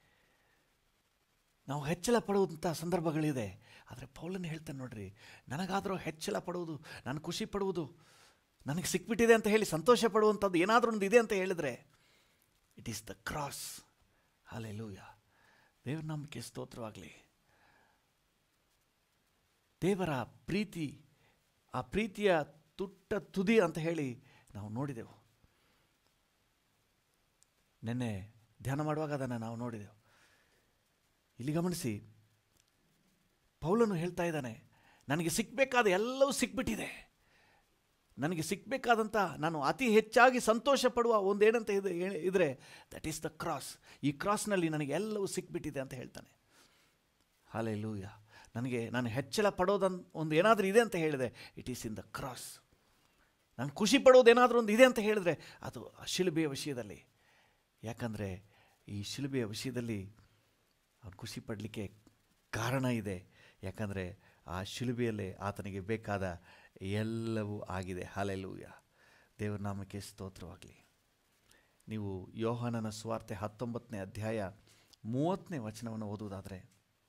ನಾವು ಹೆಚ್ಚಳ ಪಡುವಂಥ ಸಂದರ್ಭಗಳಿದೆ ಆದರೆ ಪೌಲನ್ ಹೇಳ್ತಾನೆ ನೋಡ್ರಿ ನನಗಾದರೂ ಹೆಚ್ಚಳ ಪಡುವುದು ನಾನು ಖುಷಿ ಪಡುವುದು ನನಗೆ ಸಿಕ್ಬಿಟ್ಟಿದೆ ಅಂತ ಹೇಳಿ ಸಂತೋಷ ಪಡುವಂಥದ್ದು ಏನಾದರೂ ಒಂದು ಇದೆ ಅಂತ ಹೇಳಿದ್ರೆ it is the cross alleluia ದೇವರ ನಾಮಕ್ಕೆ ಸ್ತೋತ್ರವಾಗಲಿ ದೇವರ ಪ್ರೀತಿ ಆ ಪ್ರೀತಿಯ ತುಟ್ಟ ತುದಿ ಅಂತ ಹೇಳಿ ನಾವು ನೋಡಿದೆವು ನಿನ್ನೆ ಧ್ಯಾನ ಮಾಡುವಾಗ ಅದನ್ನು ನಾವು ನೋಡಿದೆವು ಇಲ್ಲಿ ಗಮನಿಸಿ ಪೌಲನು ಹೇಳ್ತಾ ಇದ್ದಾನೆ ನನಗೆ ಸಿಕ್ಕಬೇಕಾದ ಎಲ್ಲವೂ ಸಿಕ್ಬಿಟ್ಟಿದೆ ನನಗೆ ಸಿಕ್ಕಬೇಕಾದಂಥ ನಾನು ಅತಿ ಹೆಚ್ಚಾಗಿ ಸಂತೋಷ ಪಡುವ ಒಂದೇನಂತ ಇದೆ ಇದ್ರೆ ದಟ್ ಈಸ್ ದ ಕ್ರಾಸ್ ಈ ಕ್ರಾಸ್ನಲ್ಲಿ ನನಗೆ ಎಲ್ಲವೂ ಸಿಕ್ಬಿಟ್ಟಿದೆ ಅಂತ ಹೇಳ್ತಾನೆ ಹಾಲೆ ಲೂಯ ನನಗೆ ನಾನು ಹೆಚ್ಚಳ ಪಡೋದನ್ ಒಂದು ಏನಾದರೂ ಇದೆ ಅಂತ ಹೇಳಿದೆ it is in the cross ನಾನು ಖುಷಿ ಪಡೋದೇನಾದರೂ ಒಂದು ಇದೆ ಅಂತ ಹೇಳಿದ್ರೆ ಅದು ಆ ಶಿಲುಬೆಯ ವಿಷಯದಲ್ಲಿ ಯಾಕಂದರೆ ಈ ಶಿಲುಬೆಯ ವಿಷಯದಲ್ಲಿ ಅವನು ಖುಷಿ ಪಡಲಿಕ್ಕೆ ಕಾರಣ ಇದೆ ಯಾಕಂದರೆ ಆ ಶಿಲುಬೆಯಲ್ಲೇ ಆತನಿಗೆ ಬೇಕಾದ ಎಲ್ಲವೂ ಆಗಿದೆ ಹಾಲೆಲೂಯ ದೇವರ ನಾಮಕ್ಕೆ ಸ್ತೋತ್ರವಾಗಲಿ ನೀವು ಯೋಹಾನನ ಸ್ವಾರ್ತೆ ಹತ್ತೊಂಬತ್ತನೇ ಅಧ್ಯಾಯ ಮೂವತ್ತನೇ ವಚನವನ್ನು ಓದುವುದಾದರೆ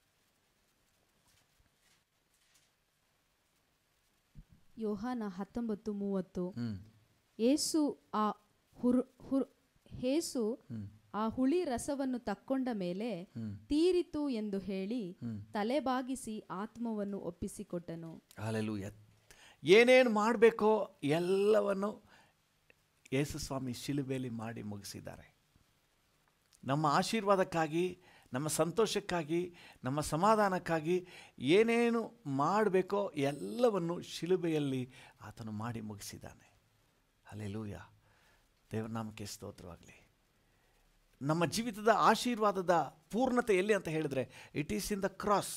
ಯೋಹಾನ ಹತ್ತೊಂಬತ್ತು ಮೂವತ್ತು ಹ್ಞೂ ಏಸು ಆ ಹುರು ಹುರು ಹೇಸು ಹ್ಞೂ ಆ ಹುಳಿ ರಸವನ್ನು ತಕ್ಕೊಂಡ ಮೇಲೆ ಹ್ಞೂ ತೀರಿತು ಎಂದು ಹೇಳಿ ಹ್ಞೂ ತಲೆಬಾಗಿಸಿ ಆತ್ಮವನ್ನು ಒಪ್ಪಿಸಿಕೊಟ್ಟನು ಹಾಲೆಲೂಯ ಏನೇನು ಮಾಡಬೇಕೋ ಎಲ್ಲವನ್ನು ಯೇಸು ಸ್ವಾಮಿ ಶಿಲುಬೆಯಲ್ಲಿ ಮಾಡಿ ಮುಗಿಸಿದ್ದಾರೆ ನಮ್ಮ ಆಶೀರ್ವಾದಕ್ಕಾಗಿ ನಮ್ಮ ಸಂತೋಷಕ್ಕಾಗಿ ನಮ್ಮ ಸಮಾಧಾನಕ್ಕಾಗಿ ಏನೇನು ಮಾಡಬೇಕೋ ಎಲ್ಲವನ್ನು ಶಿಲುಬೆಯಲ್ಲಿ ಆತನು ಮಾಡಿ ಮುಗಿಸಿದ್ದಾನೆ ಅಲ್ಲೆಲೂಯ ದೇವರ ನಾಮಕ್ಕೆ ಸ್ತೋತ್ರವಾಗಲಿ ನಮ್ಮ ಜೀವಿತದ ಆಶೀರ್ವಾದದ ಪೂರ್ಣತೆ ಎಲ್ಲಿ ಅಂತ ಹೇಳಿದ್ರೆ it is in the cross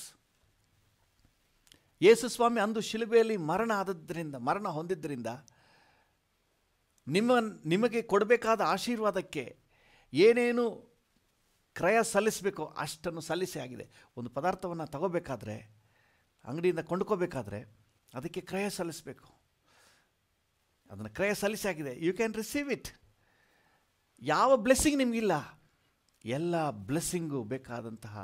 Yesu ಸ್ವಾಮಿ ಅಂದು ಶಿಲುಬೆಯಲ್ಲಿ ಮರಣ ಆದದ್ದರಿಂದ ಮರಣ ಹೊಂದಿದ್ದರಿಂದ ನಿಮ್ಮ ನಿಮಗೆ ಕೊಡಬೇಕಾದ ಆಶೀರ್ವಾದಕ್ಕೆ ಏನೇನು ಕ್ರಯ ಸಲ್ಲಿಸಬೇಕೋ ಅಷ್ಟನ್ನು ಸಲ್ಲಿಸಿ ಆಗಿದೆ ಒಂದು ಪದಾರ್ಥವನ್ನು ತಗೋಬೇಕಾದ್ರೆ ಅಂಗಡಿಯಿಂದ ಕೊಂಡ್ಕೋಬೇಕಾದ್ರೆ ಅದಕ್ಕೆ ಕ್ರಯ ಸಲ್ಲಿಸಬೇಕು ಅದನ್ನು ಕ್ರಯ ಸಲ್ಲಿಸಿ ಆಗಿದೆ ಯು ಕ್ಯಾನ್ ರಿಸೀವ್ ಇಟ್ ಯಾವ ಬ್ಲೆಸ್ಸಿಂಗ್ ನಿಮಗಿಲ್ಲ ಎಲ್ಲ ಬ್ಲೆಸ್ಸಿಂಗು ಬೇಕಾದಂತಹ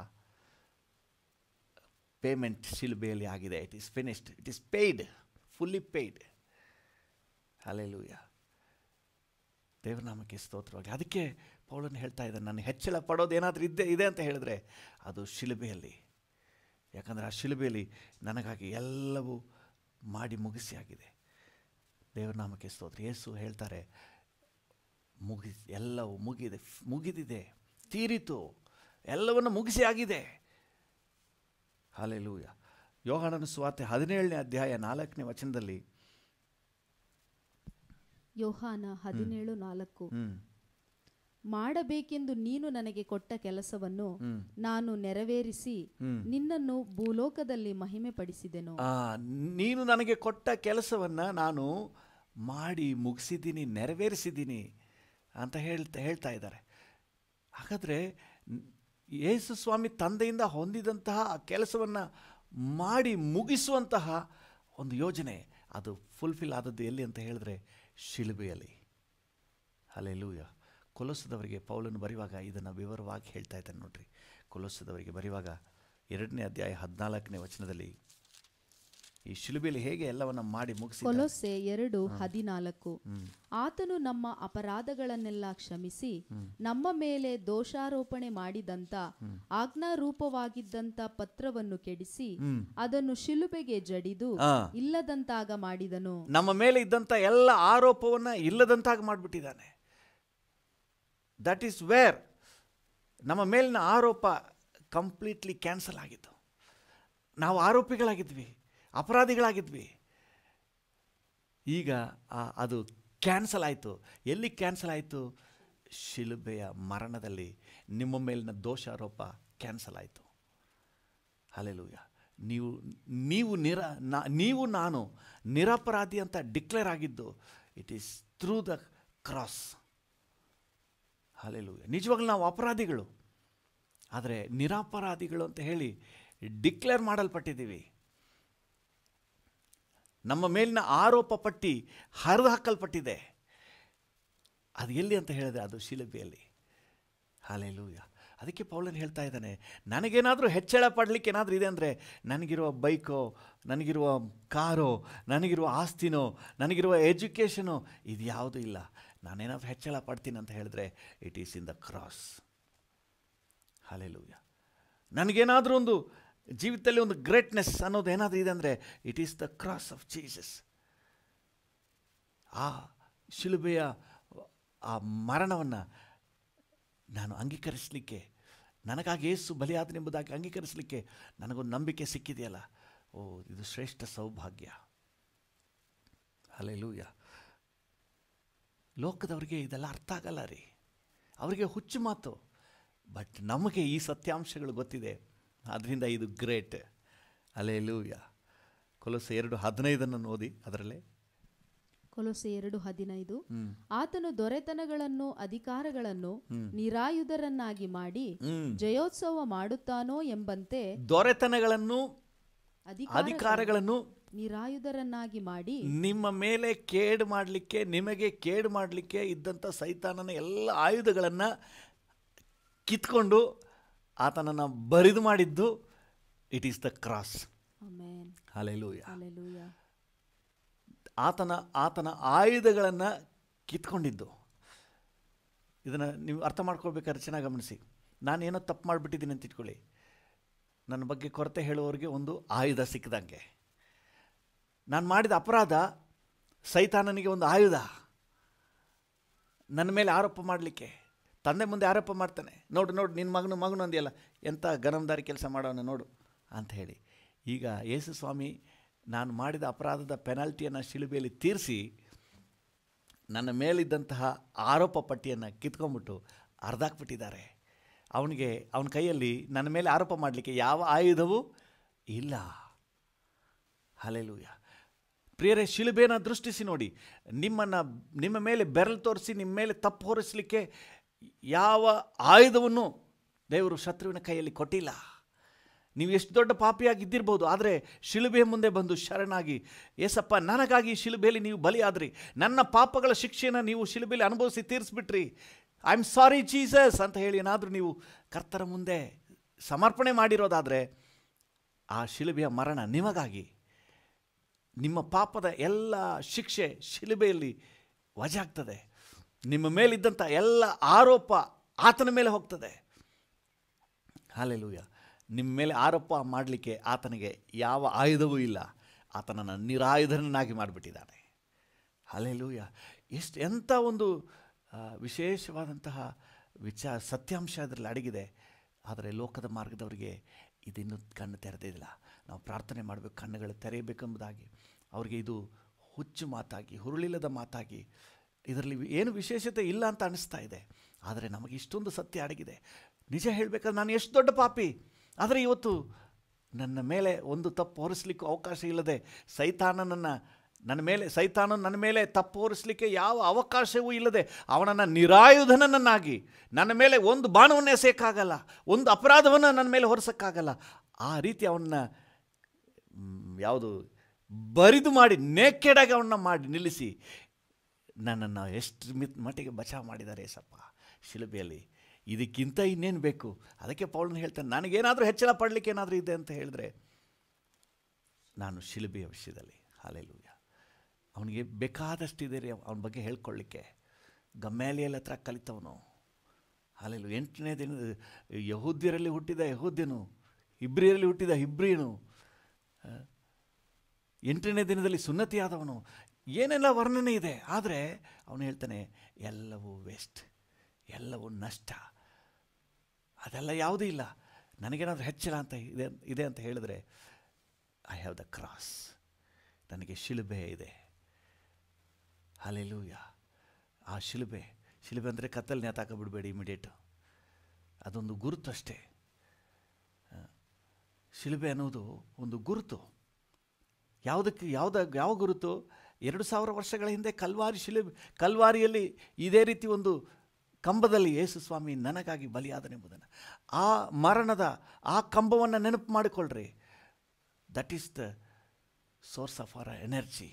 ಪೇಮೆಂಟ್ ಶಿಲ್ಬೆಯಲ್ಲಿ ಆಗಿದೆ it is finished it is paid fully paid alleluia ದೇವನಾಮಕ್ಕೆ ಸ್ತೋತ್ರವಾಗಿ ಅದಕ್ಕೆ ಪೌಳನ್ ಹೇಳ್ತಾ ಇದ್ದಾನೆ ನಾನು ಹೆಚ್ಚಳ ಪಡೋದು ಏನಾದರೂ ಇದ್ದೇ ಇದೆ ಅಂತ ಹೇಳಿದ್ರೆ ಅದು ಶಿಲುಬೆಯಲ್ಲಿ ಯಾಕಂದರೆ ಆ ಶಿಲುಬೆಯಲ್ಲಿ ನನಗಾಗಿ ಎಲ್ಲವೂ ಮಾಡಿ ಮುಗಿಸಿ ಆಗಿದೆ ದೇವನಾಮಕ್ಕೆ ಸ್ತೋತ್ರ ಯೇಸು ಹೇಳ್ತಾರೆ ಮುಗಿ ಎಲ್ಲವೂ ಮುಗಿದೆ ಮುಗಿದಿದೆ ತೀರಿತು ಎಲ್ಲವನ್ನು ಮುಗಿಸಿ ಆಗಿದೆ ಹಾಲೆಲೂಯ ಯೋಹಾನನ ಸ್ವಾರ್ತೆ ಹದಿನೇಳನೇ ಅಧ್ಯಾಯ ನಾಲ್ಕನೇ ವಚನದಲ್ಲಿ ಯೋಹಾನ ಹದಿನೇಳು ನಾಲ್ಕು ಹ್ಮ್ ಮಾಡಬೇಕೆಂದು ನೀನು ನನಗೆ ಕೊಟ್ಟ ಕೆಲಸವನ್ನು ಹ್ಮ್ ನಾನು ನೆರವೇರಿಸಿ ಹ್ಮ್ ನಿನ್ನನ್ನು ಭೂಲೋಕದಲ್ಲಿ ಮಹಿಮೆ ಪಡಿಸಿದೆನು ಆ, ನೀನು ನನಗೆ ಕೊಟ್ಟ ಕೆಲಸವನ್ನು ನಾನು ಮಾಡಿ ಮುಗಿಸಿದ್ದೀನಿ ನೆರವೇರಿಸಿದ್ದೀನಿ ಅಂತ ಹೇಳ್ತಾ ಹೇಳ್ತಾ ಇದ್ದಾರೆ ಹಾಗಾದರೆ ಯೇಸು ಸ್ವಾಮಿ ತಂದೆಯಿಂದ ಹೊಂದಿದಂತಹ ಆ ಕೆಲಸವನ್ನು ಮಾಡಿ ಮುಗಿಸುವಂತಹ ಒಂದು ಯೋಜನೆ ಅದು ಫುಲ್ಫಿಲ್ ಆದದ್ದು ಎಲ್ಲಿ ಅಂತ ಹೇಳಿದ್ರೆ ಶಿಲುಬೆಯಲ್ಲಿ ಅಲ್ಲೆಲ್ಲೂಯ ಕೊಲಸದವರಿಗೆ ಪೌಲನ್ನು ಬರೆಯುವಾಗ ಇದನ್ನು ವಿವರವಾಗಿ ಹೇಳ್ತಾ ಇದ್ದಾನೆ ನೋಡ್ರಿ ಕೊಲಸದವರಿಗೆ ಬರೆಯುವಾಗ ಎರಡನೇ ಅಧ್ಯಾಯ ಹದಿನಾಲ್ಕನೇ ವಚನದಲ್ಲಿ ಈ ಶಿಲುಬೆಯಲ್ಲಿ ಹೇಗೆ ಎಲ್ಲವನ್ನ ಮಾಡಿ ಮುಗಿಸಿ ಕೊಲೊಸ್ಸೆ ಎರಡು ಹದಿನಾಲ್ಕು ಹ್ಮ್. ಆತನು ನಮ್ಮ ಅಪರಾಧಗಳನ್ನೆಲ್ಲ ಕ್ಷಮಿಸಿ ನಮ್ಮ ಮೇಲೆ ದೋಷಾರೋಪಣೆ ಮಾಡಿದಂತ ಆಜ್ಞಾರೂಪವಾಗಿದ್ದಂತ ಪತ್ರವನ್ನು ಕೆಡಿಸಿ ಹ್ಮ್. ಅದನ್ನು ಶಿಲುಬೆಗೆ ಜಡಿದು ಆ, ಇಲ್ಲದಂತಾಗ ಮಾಡಿದನು ನಮ್ಮ ಮೇಲೆ ಇದ್ದಂಥ ಎಲ್ಲ ಆರೋಪವನ್ನು ಇಲ್ಲದಂತಾಗಿ ಮಾಡಿಬಿಟ್ಟಿದ್ದಾನೆ ದಟ್ ಈಸ್ ವೇರ್ ನಮ್ಮ ಮೇಲಿನ ಆರೋಪ ಕಂಪ್ಲೀಟ್ಲಿ ಕ್ಯಾನ್ಸಲ್ ಆಗಿತ್ತು ನಾವು ಆರೋಪಿಗಳಾಗಿದ್ವಿ ಅಪರಾಧಿಗಳಾಗಿದ್ವಿ ಈಗ ಆ- ಅದು ಕ್ಯಾನ್ಸಲ್ ಆಯಿತು ಎಲ್ಲಿ ಕ್ಯಾನ್ಸಲ್ ಆಯಿತು ಶಿಲುಬೆಯ ಮರಣದಲ್ಲಿ ನಿಮ್ಮ ಮೇಲಿನ ದೋಷಾರೋಪ ಕ್ಯಾನ್ಸಲ್ ಆಯಿತು ಅಲೆಲೂಯ ನೀವು ನೀವು ನಿರ ನಾ ನೀವು ನಾನು ನಿರಪರಾಧಿ ಅಂತ ಡಿಕ್ಲೇರ್ ಆಗಿದ್ದು it is through the cross alleluia ನಿಜವಾಗ್ಲೂ ನಾವು ಅಪರಾಧಿಗಳು ಆದರೆ ನಿರಪರಾಧಿಗಳು ಅಂತ ಹೇಳಿ ಡಿಕ್ಲೇರ್ ಮಾಡಲ್ಪಟ್ಟಿದ್ದೀವಿ ನಮ್ಮ ಮೇಲಿನ ಆರೋಪ ಪಟ್ಟಿ ಹರಿದು ಹಾಕಲ್ಪಟ್ಟಿದೆ ಅದು ಎಲ್ಲಿ ಅಂತ ಹೇಳಿದ್ರೆ ಅದು ಶಿಲುಬೆಯಲ್ಲಿ ಹಾಲೆಲೂಯ ಅದಕ್ಕೆ ಪೌಲನ್ ಹೇಳ್ತಾ ಇದ್ದಾನೆ ನನಗೇನಾದರೂ ಹೆಚ್ಚಳ ಪಡಲಿಕ್ಕೆ ಏನಾದರೂ ಇದೆ ಅಂದರೆ ನನಗಿರುವ ಬೈಕೋ ನನಗಿರುವ ಕಾರೋ ನನಗಿರುವ ಆಸ್ತಿನೋ ನನಗಿರುವ ಎಜುಕೇಷನೋ ಇದು ಯಾವುದೂ ಇಲ್ಲ ನಾನೇನಾದರೂ ಹೆಚ್ಚಳ ಪಡ್ತೀನಿ ಅಂತ ಹೇಳಿದ್ರೆ it is in the cross hallelujah ನನಗೇನಾದರೂ ಒಂದು ಜೀವಿತದಲ್ಲಿ ಒಂದು ಗ್ರೇಟ್ನೆಸ್ ಅನ್ನೋದು ಏನಾದರೂ ಇದೆ ಅಂದರೆ it is the cross of Jesus ಆ ಶಿಲುಬೆಯ ಆ ಮರಣವನ್ನು ನಾನು ಅಂಗೀಕರಿಸಲಿಕ್ಕೆ ನನಗಾಗಿ ಏಸು ಬಲಿಯಾದನೆಂಬುದಾಗಿ ಅಂಗೀಕರಿಸಲಿಕ್ಕೆ ನನಗೊಂದು ನಂಬಿಕೆ ಸಿಕ್ಕಿದೆಯಲ್ಲ ಓ ಇದು ಶ್ರೇಷ್ಠ ಸೌಭಾಗ್ಯ ಅಲ್ಲೆಲೂಯ ಲೋಕದವರಿಗೆ ಇದೆಲ್ಲ ಅರ್ಥ ಆಗಲ್ಲ ರೀ ಅವರಿಗೆ ಹುಚ್ಚು ಮಾತು ಬಟ್ ನಮಗೆ ಈ ಸತ್ಯಾಂಶಗಳು ಗೊತ್ತಿದೆ ಆದ್ದರಿಂದ ಇದು ಗ್ರೇಟ್ ಅಲ್ಲೆಲೂಯ ಕೊಲಸ ಎರಡು ಹದಿನೈದನ್ನು ಓದಿ ಅದರಲ್ಲೇ ಕೊಲೊಸೆ ಎರಡು ಹದಿನೈದು ಹ್ಞೂ ಆತನು ದೊರೆತನಗಳನ್ನು ಅಧಿಕಾರಗಳನ್ನು ನಿರಾಯುಧರನ್ನಾಗಿ ಮಾಡಿ ಹ್ಞೂ ಜಯೋತ್ಸವ ಮಾಡುತ್ತಾನೋ ಎಂಬಂತೆ ದೊರೆತನಗಳನ್ನು ಅಧಿಕಾರ ಅಧಿಕಾರಗಳನ್ನು ನಿರಾಯುಧರನ್ನಾಗಿ ಮಾಡಿ ನಿಮ್ಮ ಮೇಲೆ ಕೇಡು ಮಾಡಲಿಕ್ಕೆ ನಿಮಗೆ ಕೇಡು ಮಾಡಲಿಕ್ಕೆ ಇದ್ದಂಥ ಸೈತಾನನ ಎಲ್ಲ ಆಯುಧಗಳನ್ನು ಕಿತ್ಕೊಂಡು ಆತನನ್ನು ಬರಿದು ಮಾಡಿದ್ದು it is the cross amen alleluia hallelujah ಆತನ ಆತನ ಆಯುಧಗಳನ್ನು ಕಿತ್ಕೊಂಡಿದ್ದು ಇದನ್ನು ನೀವು ಅರ್ಥ ಮಾಡ್ಕೊಳ್ಬೇಕಾದ್ರೆ ಚೆನ್ನಾಗಿ ಗಮನಿಸಿ ನಾನೇನೋ ತಪ್ಪು ಮಾಡಿಬಿಟ್ಟಿದ್ದೀನಿ ಅಂತ ಇಟ್ಕೊಳ್ಳಿ ನನ್ನ ಬಗ್ಗೆ ಕೊರತೆ ಹೇಳುವವರಿಗೆ ಒಂದು ಆಯುಧ ಸಿಕ್ಕದಂಗೆ ನಾನು ಮಾಡಿದ ಅಪರಾಧ ಸೈತಾನನಿಗೆ ಒಂದು ಆಯುಧ ನನ್ನ ಮೇಲೆ ಆರೋಪ ಮಾಡಲಿಕ್ಕೆ ತಂದೆ ಮುಂದೆ ಆರೋಪ ಮಾಡ್ತಾನೆ ನೋಡು ನೋಡು ನಿನ್ನ ಮಗನು ಮಗನು ಅಂದಿಯಲ್ಲ ಎಂಥ ಗನಂದಾರಿ ಕೆಲಸ ಮಾಡೋನು ನೋಡು ಅಂತ ಹೇಳಿ ಈಗ ಯೇಸು ಸ್ವಾಮಿ ನಾನು ಮಾಡಿದ ಅಪರಾಧದ ಪೆನಾಲ್ಟಿಯನ್ನು ಶಿಲುಬೆಯಲ್ಲಿ ತೀರಿಸಿ ನನ್ನ ಮೇಲಿದ್ದಂತಹ ಆರೋಪ ಪಟ್ಟಿಯನ್ನು ಕಿತ್ಕೊಂಡ್ಬಿಟ್ಟು ಅರ್ಧಾಕ್ಬಿಟ್ಟಿದ್ದಾರೆ ಅವನಿಗೆ ಅವನ ಕೈಯಲ್ಲಿ ನನ್ನ ಮೇಲೆ ಆರೋಪ ಮಾಡಲಿಕ್ಕೆ ಯಾವ ಆಯುಧವೂ ಇಲ್ಲ ಹಲೆಲೂಯ ಪ್ರಿಯರೇ ಶಿಲುಬೆನ ದೃಷ್ಟಿಸಿ ನೋಡಿ ನಿಮ್ಮನ್ನು ನಿಮ್ಮ ಮೇಲೆ ಬೆರಳು ತೋರಿಸಿ ನಿಮ್ಮ ಮೇಲೆ ತಪ್ಪು ಹೊರಿಸಲಿಕ್ಕೆ ಯಾವ ಆಯುಧವನ್ನು ದೇವರು ಶತ್ರುವಿನ ಕೈಯಲ್ಲಿ ಕೊಟ್ಟಿಲ್ಲ ನೀವು ಎಷ್ಟು ದೊಡ್ಡ ಪಾಪಿಯಾಗಿದ್ದಿರ್ಬೋದು ಆದರೆ ಶಿಲುಬೆ ಮುಂದೆ ಬಂದು ಶರಣಾಗಿ ಏಸಪ್ಪ ನನಗಾಗಿ ಈ ಶಿಲುಬೆಯಲ್ಲಿ ನೀವು ಬಲಿಯಾದ್ರಿ ನನ್ನ ಪಾಪಗಳ ಶಿಕ್ಷೆಯನ್ನು ನೀವು ಶಿಲುಬೆಯಲ್ಲಿ ಅನುಭವಿಸಿ ತೀರಿಸ್ಬಿಟ್ರಿ ಐ ಆಮ್ ಸಾರಿ ಜೀಸಸ್ ಅಂತ ಹೇಳಿ ಏನಾದರೂ ನೀವು ಕರ್ತರ ಮುಂದೆ ಸಮರ್ಪಣೆ ಮಾಡಿರೋದಾದರೆ ಆ ಶಿಲುಬೆಯ ಮರಣ ನಿಮಗಾಗಿ ನಿಮ್ಮ ಪಾಪದ ಎಲ್ಲ ಶಿಕ್ಷೆ ಶಿಲುಬೆಯಲ್ಲಿ ವಜಾಗ್ತದೆ ನಿಮ್ಮ ಮೇಲಿದ್ದಂಥ ಎಲ್ಲ ಆರೋಪ ಆತನ ಮೇಲೆ ಹೋಗ್ತದೆ ಹಾಲೆಲೂಯ ನಿಮ್ಮ ಮೇಲೆ ಆರೋಪ ಮಾಡಲಿಕ್ಕೆ ಆತನಿಗೆ ಯಾವ ಆಯುಧವೂ ಇಲ್ಲ ಆತನನ್ನು ನಿರಾಯುಧನನ್ನಾಗಿ ಮಾಡಿಬಿಟ್ಟಿದ್ದಾನೆ ಹಾಲೆಲೂಯ ಎಷ್ಟು ಎಂಥ ಒಂದು ಆ, ವಿಶೇಷವಾದಂತಹ ವಿಚಾರ ಸತ್ಯಾಂಶ ಅದರಲ್ಲಿ ಅಡಗಿದೆ ಆದರೆ ಲೋಕದ ಮಾರ್ಗದವರಿಗೆ ಇದಿನ್ನೂ ಕಣ್ಣು ತೆರೆದಿಲ್ಲ ನಾವು ಪ್ರಾರ್ಥನೆ ಮಾಡಬೇಕು ಕಣ್ಣುಗಳು ತೆರೆಯಬೇಕೆಂಬುದಾಗಿ ಅವರಿಗೆ ಇದು ಹುಚ್ಚು ಮಾತಾಗಿ ಹುರುಳಿಲ್ಲದ ಮಾತಾಗಿ ಇದರಲ್ಲಿ ಏನು ವಿಶೇಷತೆ ಇಲ್ಲ ಅಂತ ಅನಿಸ್ತಾ ಇದೆ ಆದರೆ ನಮಗೆ ಇಷ್ಟೊಂದು ಸತ್ಯ ಅಡಗಿದೆ ನಿಜ ಹೇಳಬೇಕಾದ್ರೆ ನಾನು ಎಷ್ಟು ದೊಡ್ಡ ಪಾಪಿ ಆದರೆ ಇವತ್ತು ನನ್ನ ಮೇಲೆ ಒಂದು ತಪ್ಪು ಹೊರಿಸ್ಲಿಕ್ಕೂ ಅವಕಾಶ ಇಲ್ಲದೆ ಸೈತಾನನನ್ನು ನನ್ನ ಮೇಲೆ ಸೈತಾನ ನನ್ನ ಮೇಲೆ ತಪ್ಪು ಹೊರಿಸಲಿಕ್ಕೆ ಯಾವ ಅವಕಾಶವೂ ಇಲ್ಲದೆ ಅವನನ್ನು ನಿರಾಯುಧನನ್ನಾಗಿ ನನ್ನ ಮೇಲೆ ಒಂದು ಬಾಣವನ್ನು ಎಸೆಯೋಕ್ಕಾಗಲ್ಲ ಒಂದು ಅಪರಾಧವನ್ನು ನನ್ನ ಮೇಲೆ ಹೊರಿಸೋಕ್ಕಾಗಲ್ಲ ಆ ರೀತಿ ಅವನ್ನ ಯಾವುದು ಬರಿದು ಮಾಡಿ ನೇಕೆಡಾಗಿ ಅವನ್ನ ಮಾಡಿ ನಿಲ್ಲಿಸಿ ನನ್ನನ್ನು ಎಷ್ಟು ಮಿತ್ ಮಟ್ಟಿಗೆ ಬಚಾವ್ ಮಾಡಿದ್ದಾರೆ ಸಪ್ಪ ಶಿಲುಬೆಯಲ್ಲಿ ಇದಕ್ಕಿಂತ ಇನ್ನೇನು ಬೇಕು ಅದಕ್ಕೆ ಪೌಳನ್ ಹೇಳ್ತಾನೆ ನನಗೇನಾದರೂ ಹೆಚ್ಚಳ ಪಡಲಿಕ್ಕೆ ಏನಾದರೂ ಇದೆ ಅಂತ ಹೇಳಿದ್ರೆ ನಾನು ಶಿಲುಬೆಯ ವಿಷಯದಲ್ಲಿ ಹಾಲೆಲೂಯ ಅವನಿಗೆ ಬೇಕಾದಷ್ಟಿದೆ ರೀ ಅವನ ಬಗ್ಗೆ ಹೇಳ್ಕೊಳ್ಳಿಕ್ಕೆ ಗಮ್ಯಾಲಿಯಲ್ ಹತ್ರ ಕಲಿತವನು ಹಾಲೆಲು ಎಂಟನೇ ದಿನ ಯಹೂದ್ಯರಲ್ಲಿ ಹುಟ್ಟಿದ ಯಹೂದ್ಯನು ಇಬ್ರಿಯರಲ್ಲಿ ಹುಟ್ಟಿದ ಇಬ್ರಿಯನು ಆ, ಎಂಟನೇ ದಿನದಲ್ಲಿ ಸುನ್ನತಿಯಾದವನು ಏನೆಲ್ಲ ವರ್ಣನೆ ಇದೆ ಆದರೆ ಅವನು ಹೇಳ್ತಾನೆ ಎಲ್ಲವೂ ವೇಸ್ಟ್ ಎಲ್ಲವೂ ನಷ್ಟ ಅದೆಲ್ಲ ಯಾವುದೂ ಇಲ್ಲ ನನಗೇನಾದರೂ ಹೆಚ್ಚಳ ಅಂತ ಇದೆ ಇದೆ ಅಂತ ಹೇಳಿದ್ರೆ ಐ ಹ್ಯಾವ್ ದ ಕ್ರಾಸ್ ನನಗೆ ಶಿಲುಬೆ ಇದೆ ಹಾಲೆಲೂಯ ಆ ಶಿಲುಬೆ ಶಿಲುಬೆ ಅಂದರೆ ಕತ್ತಲ್ಲಿ ನೇತಾಕ ಬಿಡಬೇಡಿ ಇಮಿಡಿಯೇಟು ಅದೊಂದು ಗುರುತು ಅಷ್ಟೇ ಆ, ಶಿಲುಬೆ ಅನ್ನೋದು ಒಂದು ಗುರುತು ಯಾವುದಕ್ಕೆ ಯಾವುದ ಯಾವ ಗುರುತು ಎರಡು ಸಾವಿರ ವರ್ಷಗಳ ಹಿಂದೆ ಕಲ್ವಾರಿ ಶಿಲುಬೆ ಕಲ್ವಾರಿಯಲ್ಲಿ ಇದೇ ರೀತಿ ಒಂದು ಕಂಬದಲ್ಲಿ ಯೇಸು ಸ್ವಾಮಿ ನನಗಾಗಿ ಬಲಿಯಾದನೆಂಬುದನ್ನು ಆ ಮರಣದ ಆ ಕಂಬವನ್ನು ನೆನಪು ಮಾಡಿಕೊಳ್ಳ್ರಿ that is the source of our energy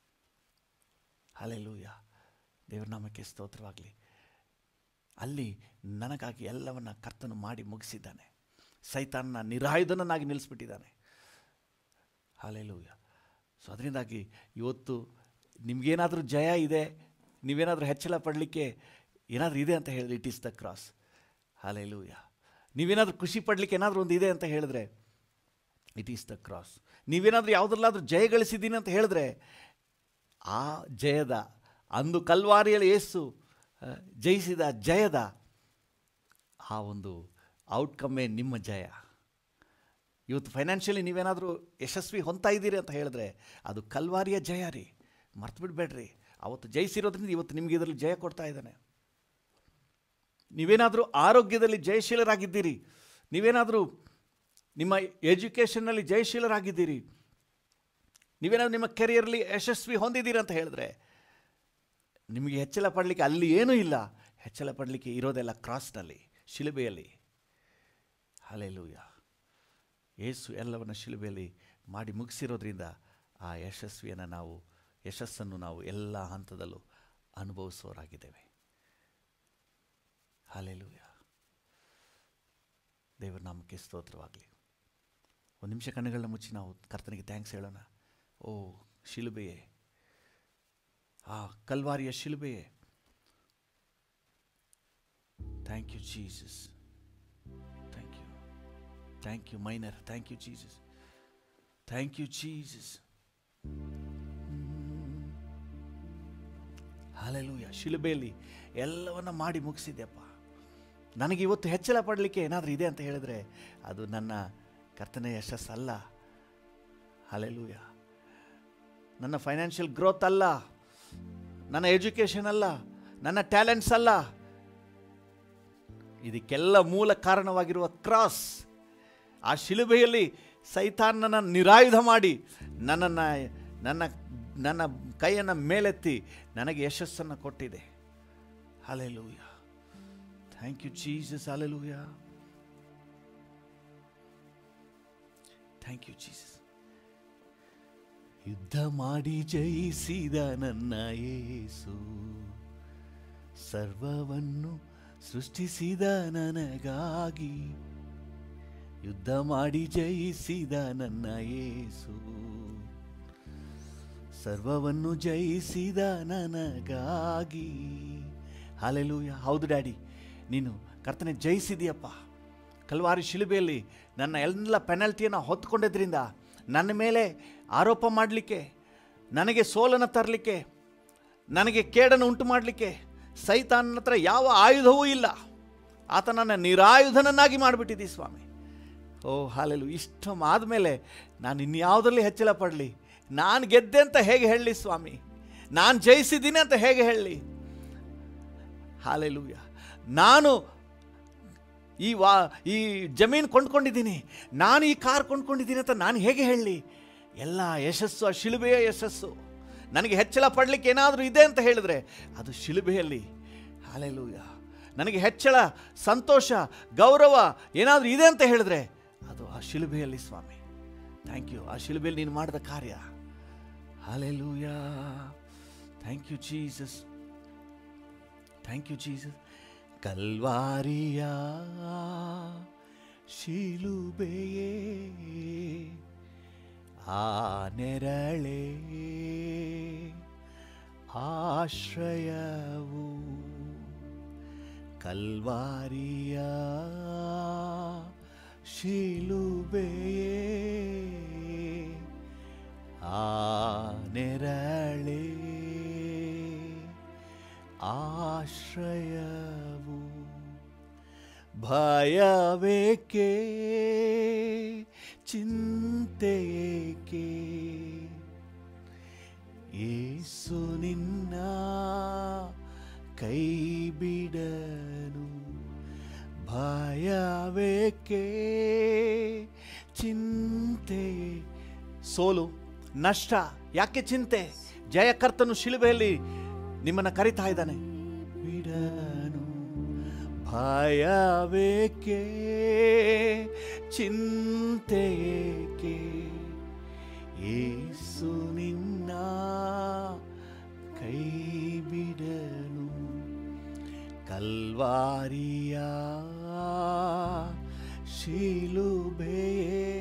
hallelujah ದೇವರ ನಾಮಕ್ಕೆ ಸ್ತೋತ್ರವಾಗಲಿ ಅಲ್ಲಿ ನನಗಾಗಿ ಎಲ್ಲವನ್ನ ಕರ್ತನು ಮಾಡಿ ಮುಗಿಸಿದ್ದಾನೆ ಸೈತಾನನ ನಿರಾಯುಧನನ್ನಾಗಿ ನಿಲ್ಲಿಸ್ಬಿಟ್ಟಿದ್ದಾನೆ ಹಾಲೆಲೂಯ ಸೊ ಅದರಿಂದಾಗಿ ಇವತ್ತು ನಿಮಗೇನಾದರೂ ಜಯ ಇದೆ ನೀವೇನಾದರೂ ಹೆಚ್ಚಳ ಪಡಲಿಕ್ಕೆ ಏನಾದರೂ ಇದೆ ಅಂತ ಹೇಳಿದ್ರೆ it is the cross hallelujah ನೀವೇನಾದರೂ ಖುಷಿ ಪಡಲಿಕ್ಕೆ ಏನಾದರೂ ಒಂದು ಇದೆ ಅಂತ ಹೇಳಿದ್ರೆ ಇಟ್ ಈಸ್ ದ ಕ್ರಾಸ್ ನೀವೇನಾದರೂ ಯಾವುದ್ರಲ್ಲಾದ್ರೂ ಜಯ ಗಳಿಸಿದ್ದೀನಿ ಅಂತ ಹೇಳಿದ್ರೆ ಆ ಜಯದ ಅಂದು ಕಲ್ವಾರಿಯಲ್ಲಿ ಏಸು ಆ, ಜಯಿಸಿದ ಜಯದ ಆ ಒಂದು ಔಟ್ಕಮ್ಮೇ ನಿಮ್ಮ ಜಯ ಇವತ್ತು ಫೈನಾನ್ಷಿಯಲಿ ನೀವೇನಾದರೂ ಯಶಸ್ವಿ ಹೊಂತಾ ಇದ್ದೀರಿ ಅಂತ ಹೇಳಿದ್ರೆ ಅದು ಕಲ್ವಾರಿಯ ಜಯ ರೀ ಮರ್ತು ಬಿಡಬೇಡ್ರಿ ಅವತ್ತು ಜಯಿಸಿರೋದ್ರಿಂದ ಇವತ್ತು ನಿಮಗೆ ಇದರಲ್ಲಿ ಜಯ ಕೊಡ್ತಾ ಇದ್ದಾನೆ ನೀವೇನಾದರೂ ಆರೋಗ್ಯದಲ್ಲಿ ಜಯಶೀಲರಾಗಿದ್ದೀರಿ ನೀವೇನಾದರೂ ನಿಮ್ಮ ಎಜುಕೇಷನ್ನಲ್ಲಿ ಜಯಶೀಲರಾಗಿದ್ದೀರಿ ನೀವೇನಾದರೂ ನಿಮ್ಮ ಕೆರಿಯರ್ಲಿ ಯಶಸ್ವಿ ಹೊಂದಿದ್ದೀರಿ ಅಂತ ಹೇಳಿದ್ರೆ ನಿಮಗೆ ಹೆಚ್ಚಳ ಪಡಲಿಕ್ಕೆ ಅಲ್ಲಿ ಏನೂ ಇಲ್ಲ ಹೆಚ್ಚಳ ಪಡಲಿಕ್ಕೆ ಇರೋದೆಲ್ಲ ಕ್ರಾಸ್ನಲ್ಲಿ ಶಿಲುಬೆಯಲ್ಲಿ ಹಲೆಲೂಯ ಏಸು ಎಲ್ಲವನ್ನ ಶಿಲುಬೆಯಲ್ಲಿ ಮಾಡಿ ಮುಗಿಸಿರೋದ್ರಿಂದ ಆ ಯಶಸ್ವಿಯನ್ನು ನಾವು ಯಶಸ್ಸನ್ನು ನಾವು ಎಲ್ಲ ಹಂತದಲ್ಲೂ ಅನುಭವಿಸೋರಾಗಿದ್ದೇವೆ ಹಾಲೆಲೂಯ ದೇವರ ನಾಮಕ್ಕೆ ಸ್ತೋತ್ರವಾಗಲಿ ಒಂದು ನಿಮಿಷ ಕಣ್ಣುಗಳನ್ನ ಮುಚ್ಚಿ ನಾವು ಕರ್ತನಿಗೆ ಥ್ಯಾಂಕ್ಸ್ ಹೇಳೋಣ ಓ ಶಿಲುಬೆಯೇ ಆ ಕಲ್ವಾರಿಯ ಶಿಲುಬೆಯೇ thank you Jesus thank you thank you ಮೈನರ್ thank you Jesus thank you Jesus hallelujah ಶಿಲುಬೆಯಲ್ಲಿ ಎಲ್ಲವನ್ನ ಮಾಡಿ ಮುಗಿಸಿದ್ಯಪ್ಪ ನನಗೆ ಇವತ್ತು ಹೆಚ್ಚಳ ಪಡಲಿಕ್ಕೆ ಏನಾದರೂ ಇದೆ ಅಂತ ಹೇಳಿದ್ರೆ ಅದು ನನ್ನ ಕರ್ತನ ಯಶಸ್ಸಲ್ಲ ಹಾಲೆಲೂಯ ನನ್ನ ಫೈನಾನ್ಷಿಯಲ್ ಗ್ರೋತ್ ಅಲ್ಲ ನನ್ನ ಎಜುಕೇಷನ್ ಅಲ್ಲ ನನ್ನ ಟ್ಯಾಲೆಂಟ್ಸ್ ಅಲ್ಲ ಇದಕ್ಕೆಲ್ಲ ಮೂಲ ಕಾರಣವಾಗಿರುವ ಕ್ರಾಸ್ ಆ ಶಿಲುಬೆಯಲ್ಲಿ ಸೈತಾನನ ನಿರಾಯುಧ ಮಾಡಿ ನನ್ನನ್ನು ನನ್ನ ನನ್ನ ಕೈಯನ್ನು ಮೇಲೆತ್ತಿ ನನಗೆ ಯಶಸ್ಸನ್ನು ಕೊಟ್ಟಿದೆ hallelujah thank you Jesus hallelujah thank you Jesus ಯುದ್ಧ ಮಾಡಿ ಜಯಿಸಿದ ನನ್ನ ಯೇಸು ಸರ್ವವನ್ನು ಸೃಷ್ಟಿಸಿದ ನನಗಾಗಿ ಯುದ್ಧ ಮಾಡಿ ಜಯಿಸಿದ ನನ್ನ ಯೇಸು ಸರ್ವವನ್ನು ಜಯಿಸಿದ ನನಗಾಗಿ ಹಾಲೆಲೂಯ ಹೌದು ಡ್ಯಾಡಿ ನೀನು ಕರ್ತನೆ ಜಯಿಸಿದೀಯಪ್ಪ ಕಲ್ವಾರಿ ಶಿಲುಬೆಯಲ್ಲಿ ನನ್ನ ಎಲ್ಲ ಪೆನಲ್ಟಿಯನ್ನು ಹೊತ್ಕೊಂಡಿದ್ರಿಂದ ನನ್ನ ಮೇಲೆ ಆರೋಪ ಮಾಡಲಿಕ್ಕೆ ನನಗೆ ಸೋಲನ್ನು ತರಲಿಕ್ಕೆ ನನಗೆ ಕೇಡನ್ನು ಉಂಟು ಮಾಡಲಿಕ್ಕೆ ಸೈತಾನನ ಹತ್ರ ಯಾವ ಆಯುಧವೂ ಇಲ್ಲ ಆತನನ್ನು ನಿರಾಯುಧನನ್ನಾಗಿ ಮಾಡಿಬಿಟ್ಟಿದ್ದೀ ಸ್ವಾಮಿ ಓ ಹಾಲೆಲು ಇಷ್ಟು ಆದಮೇಲೆ ನಾನು ಇನ್ಯಾವುದರಲ್ಲಿ ಹೆಚ್ಚಳ ಪಡಲಿ ನಾನು ಗೆದ್ದೆ ಅಂತ ಹೇಗೆ ಹೇಳಲಿ ಸ್ವಾಮಿ ನಾನು ಜಯಿಸಿದ್ದೀನಿ ಅಂತ ಹೇಗೆ ಹೇಳಲಿ ಹಾಲೆಲೂಯ ನಾನು ಈ ವಾ ಈ ಜಮೀನು ಕೊಂಡ್ಕೊಂಡಿದ್ದೀನಿ ನಾನು ಈ ಕಾರ್ ಕೊಂಡ್ಕೊಂಡಿದ್ದೀನಿ ಅಂತ ನಾನು ಹೇಗೆ ಹೇಳಲಿ ಎಲ್ಲ ಯಶಸ್ಸು ಆ ಶಿಲುಬೆಯ ಯಶಸ್ಸು ನನಗೆ ಹೆಚ್ಚಳ ಪಡಲಿಕ್ಕೆ ಏನಾದರೂ ಇದೆ ಅಂತ ಹೇಳಿದ್ರೆ ಅದು ಶಿಲುಬೆಯಲ್ಲಿ ಹಾಲೆಲೂಯ ನನಗೆ ಹೆಚ್ಚಳ ಸಂತೋಷ ಗೌರವ ಏನಾದರೂ ಇದೆ ಅಂತ ಹೇಳಿದ್ರೆ ಅದು ಆ ಶಿಲುಬೆಯಲ್ಲಿ ಸ್ವಾಮಿ ಥ್ಯಾಂಕ್ ಯು ಆ ಶಿಲುಬೆಯಲ್ಲಿ ನೀನು ಮಾಡಿದ ಕಾರ್ಯ hallelujah thank you Jesus thank you Jesus ಕಲ್ವಾರಿಯ ಶಿಲುಬೆಯೇ ಆ ನೆರಳೇ ಆಶ್ರಯವು ಕಲ್ವಾರಿಯ ಶಿಲುಬೆಯೇ ಆ ನೆರಳೇ ಆಶ್ರಯವು ಭಯವೇಕೆ ಚಿಂತೆಯೇಕೆ ಏಸು ನಿನ್ನ ಕೈ ಬಿಡನು ಭಯವೇಕೆ ಚಿಂತೆ ಸೋಲು ನಷ್ಟ ಯಾಕೆ ಚಿಂತೆ ಜಯಕರ್ತನು ಶಿಲುಬೆಯಲ್ಲಿ ನಿಮ್ಮನ್ನು ಕರಿತಾ ಇದ್ದಾನೆ ಬಿಡನು ಭಯವೇಕೆ ಚಿಂತೆಯೇಕೆ ಏಸು ನಿನ್ನ ಕೈ ಬಿಡನು ಕಲ್ವಾರಿಯ ಶಿಲುಬೆಯೇ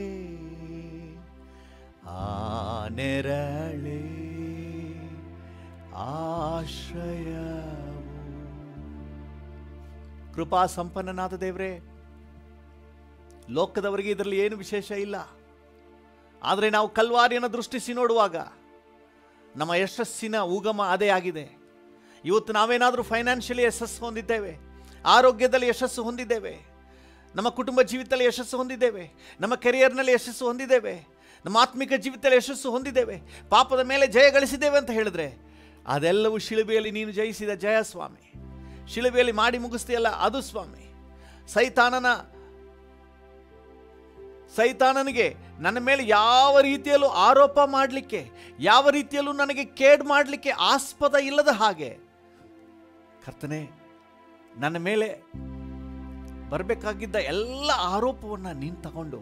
ಆ ನೆರಳೇ ಆಶ್ರಯವು ಕೃಪಾ ಸಂಪನ್ನನಾದ ದೇವರೇ ಲೋಕದವರಿಗೆ ಇದರಲ್ಲಿ ಏನು ವಿಶೇಷ ಇಲ್ಲ ಆದರೆ ನಾವು ಕಲ್ವಾರಿಯನ್ನು ದೃಷ್ಟಿಸಿ ನೋಡುವಾಗ ನಮ್ಮ ಯಶಸ್ಸಿನ ಉಗಮ ಅದೇ ಆಗಿದೆ ಇವತ್ತು ನಾವೇನಾದರೂ ಫೈನಾನ್ಷಿಯಲಿ ಯಶಸ್ಸು ಹೊಂದಿದ್ದೇವೆ ಆರೋಗ್ಯದಲ್ಲಿ ಯಶಸ್ಸು ಹೊಂದಿದ್ದೇವೆ ನಮ್ಮ ಕುಟುಂಬ ಜೀವಿತದಲ್ಲಿ ಯಶಸ್ಸು ಹೊಂದಿದ್ದೇವೆ ನಮ್ಮ ಕೆರಿಯರ್ನಲ್ಲಿ ಯಶಸ್ಸು ಹೊಂದಿದ್ದೇವೆ ನಮ್ಮ ಆತ್ಮಿಕ ಜೀವಿತದಲ್ಲಿ ಯಶಸ್ಸು ಹೊಂದಿದ್ದೇವೆ ಪಾಪದ ಮೇಲೆ ಜಯ ಗಳಿಸಿದ್ದೇವೆ ಅಂತ ಹೇಳಿದ್ರೆ ಅದೆಲ್ಲವೂ ಶಿಲುಬೆಯಲ್ಲಿ ನೀನು ಜಯಿಸಿದ ಜಯ ಸ್ವಾಮಿ ಶಿಲುಬೆಯಲ್ಲಿ ಮಾಡಿ ಮುಗಿಸ್ತೀಯಲ್ಲ ಅದು ಸ್ವಾಮಿ ಸೈತಾನನ ಸೈತಾನನಿಗೆ ನನ್ನ ಮೇಲೆ ಯಾವ ರೀತಿಯಲ್ಲೂ ಆರೋಪ ಮಾಡಲಿಕ್ಕೆ ಯಾವ ರೀತಿಯಲ್ಲೂ ನನಗೆ ಕೇಡ್ ಮಾಡಲಿಕ್ಕೆ ಆಸ್ಪದ ಇಲ್ಲದ ಹಾಗೆ ಕರ್ತನೆ ನನ್ನ ಮೇಲೆ ಬರಬೇಕಾಗಿದ್ದ ಎಲ್ಲ ಆರೋಪವನ್ನು ನೀನು ತಗೊಂಡು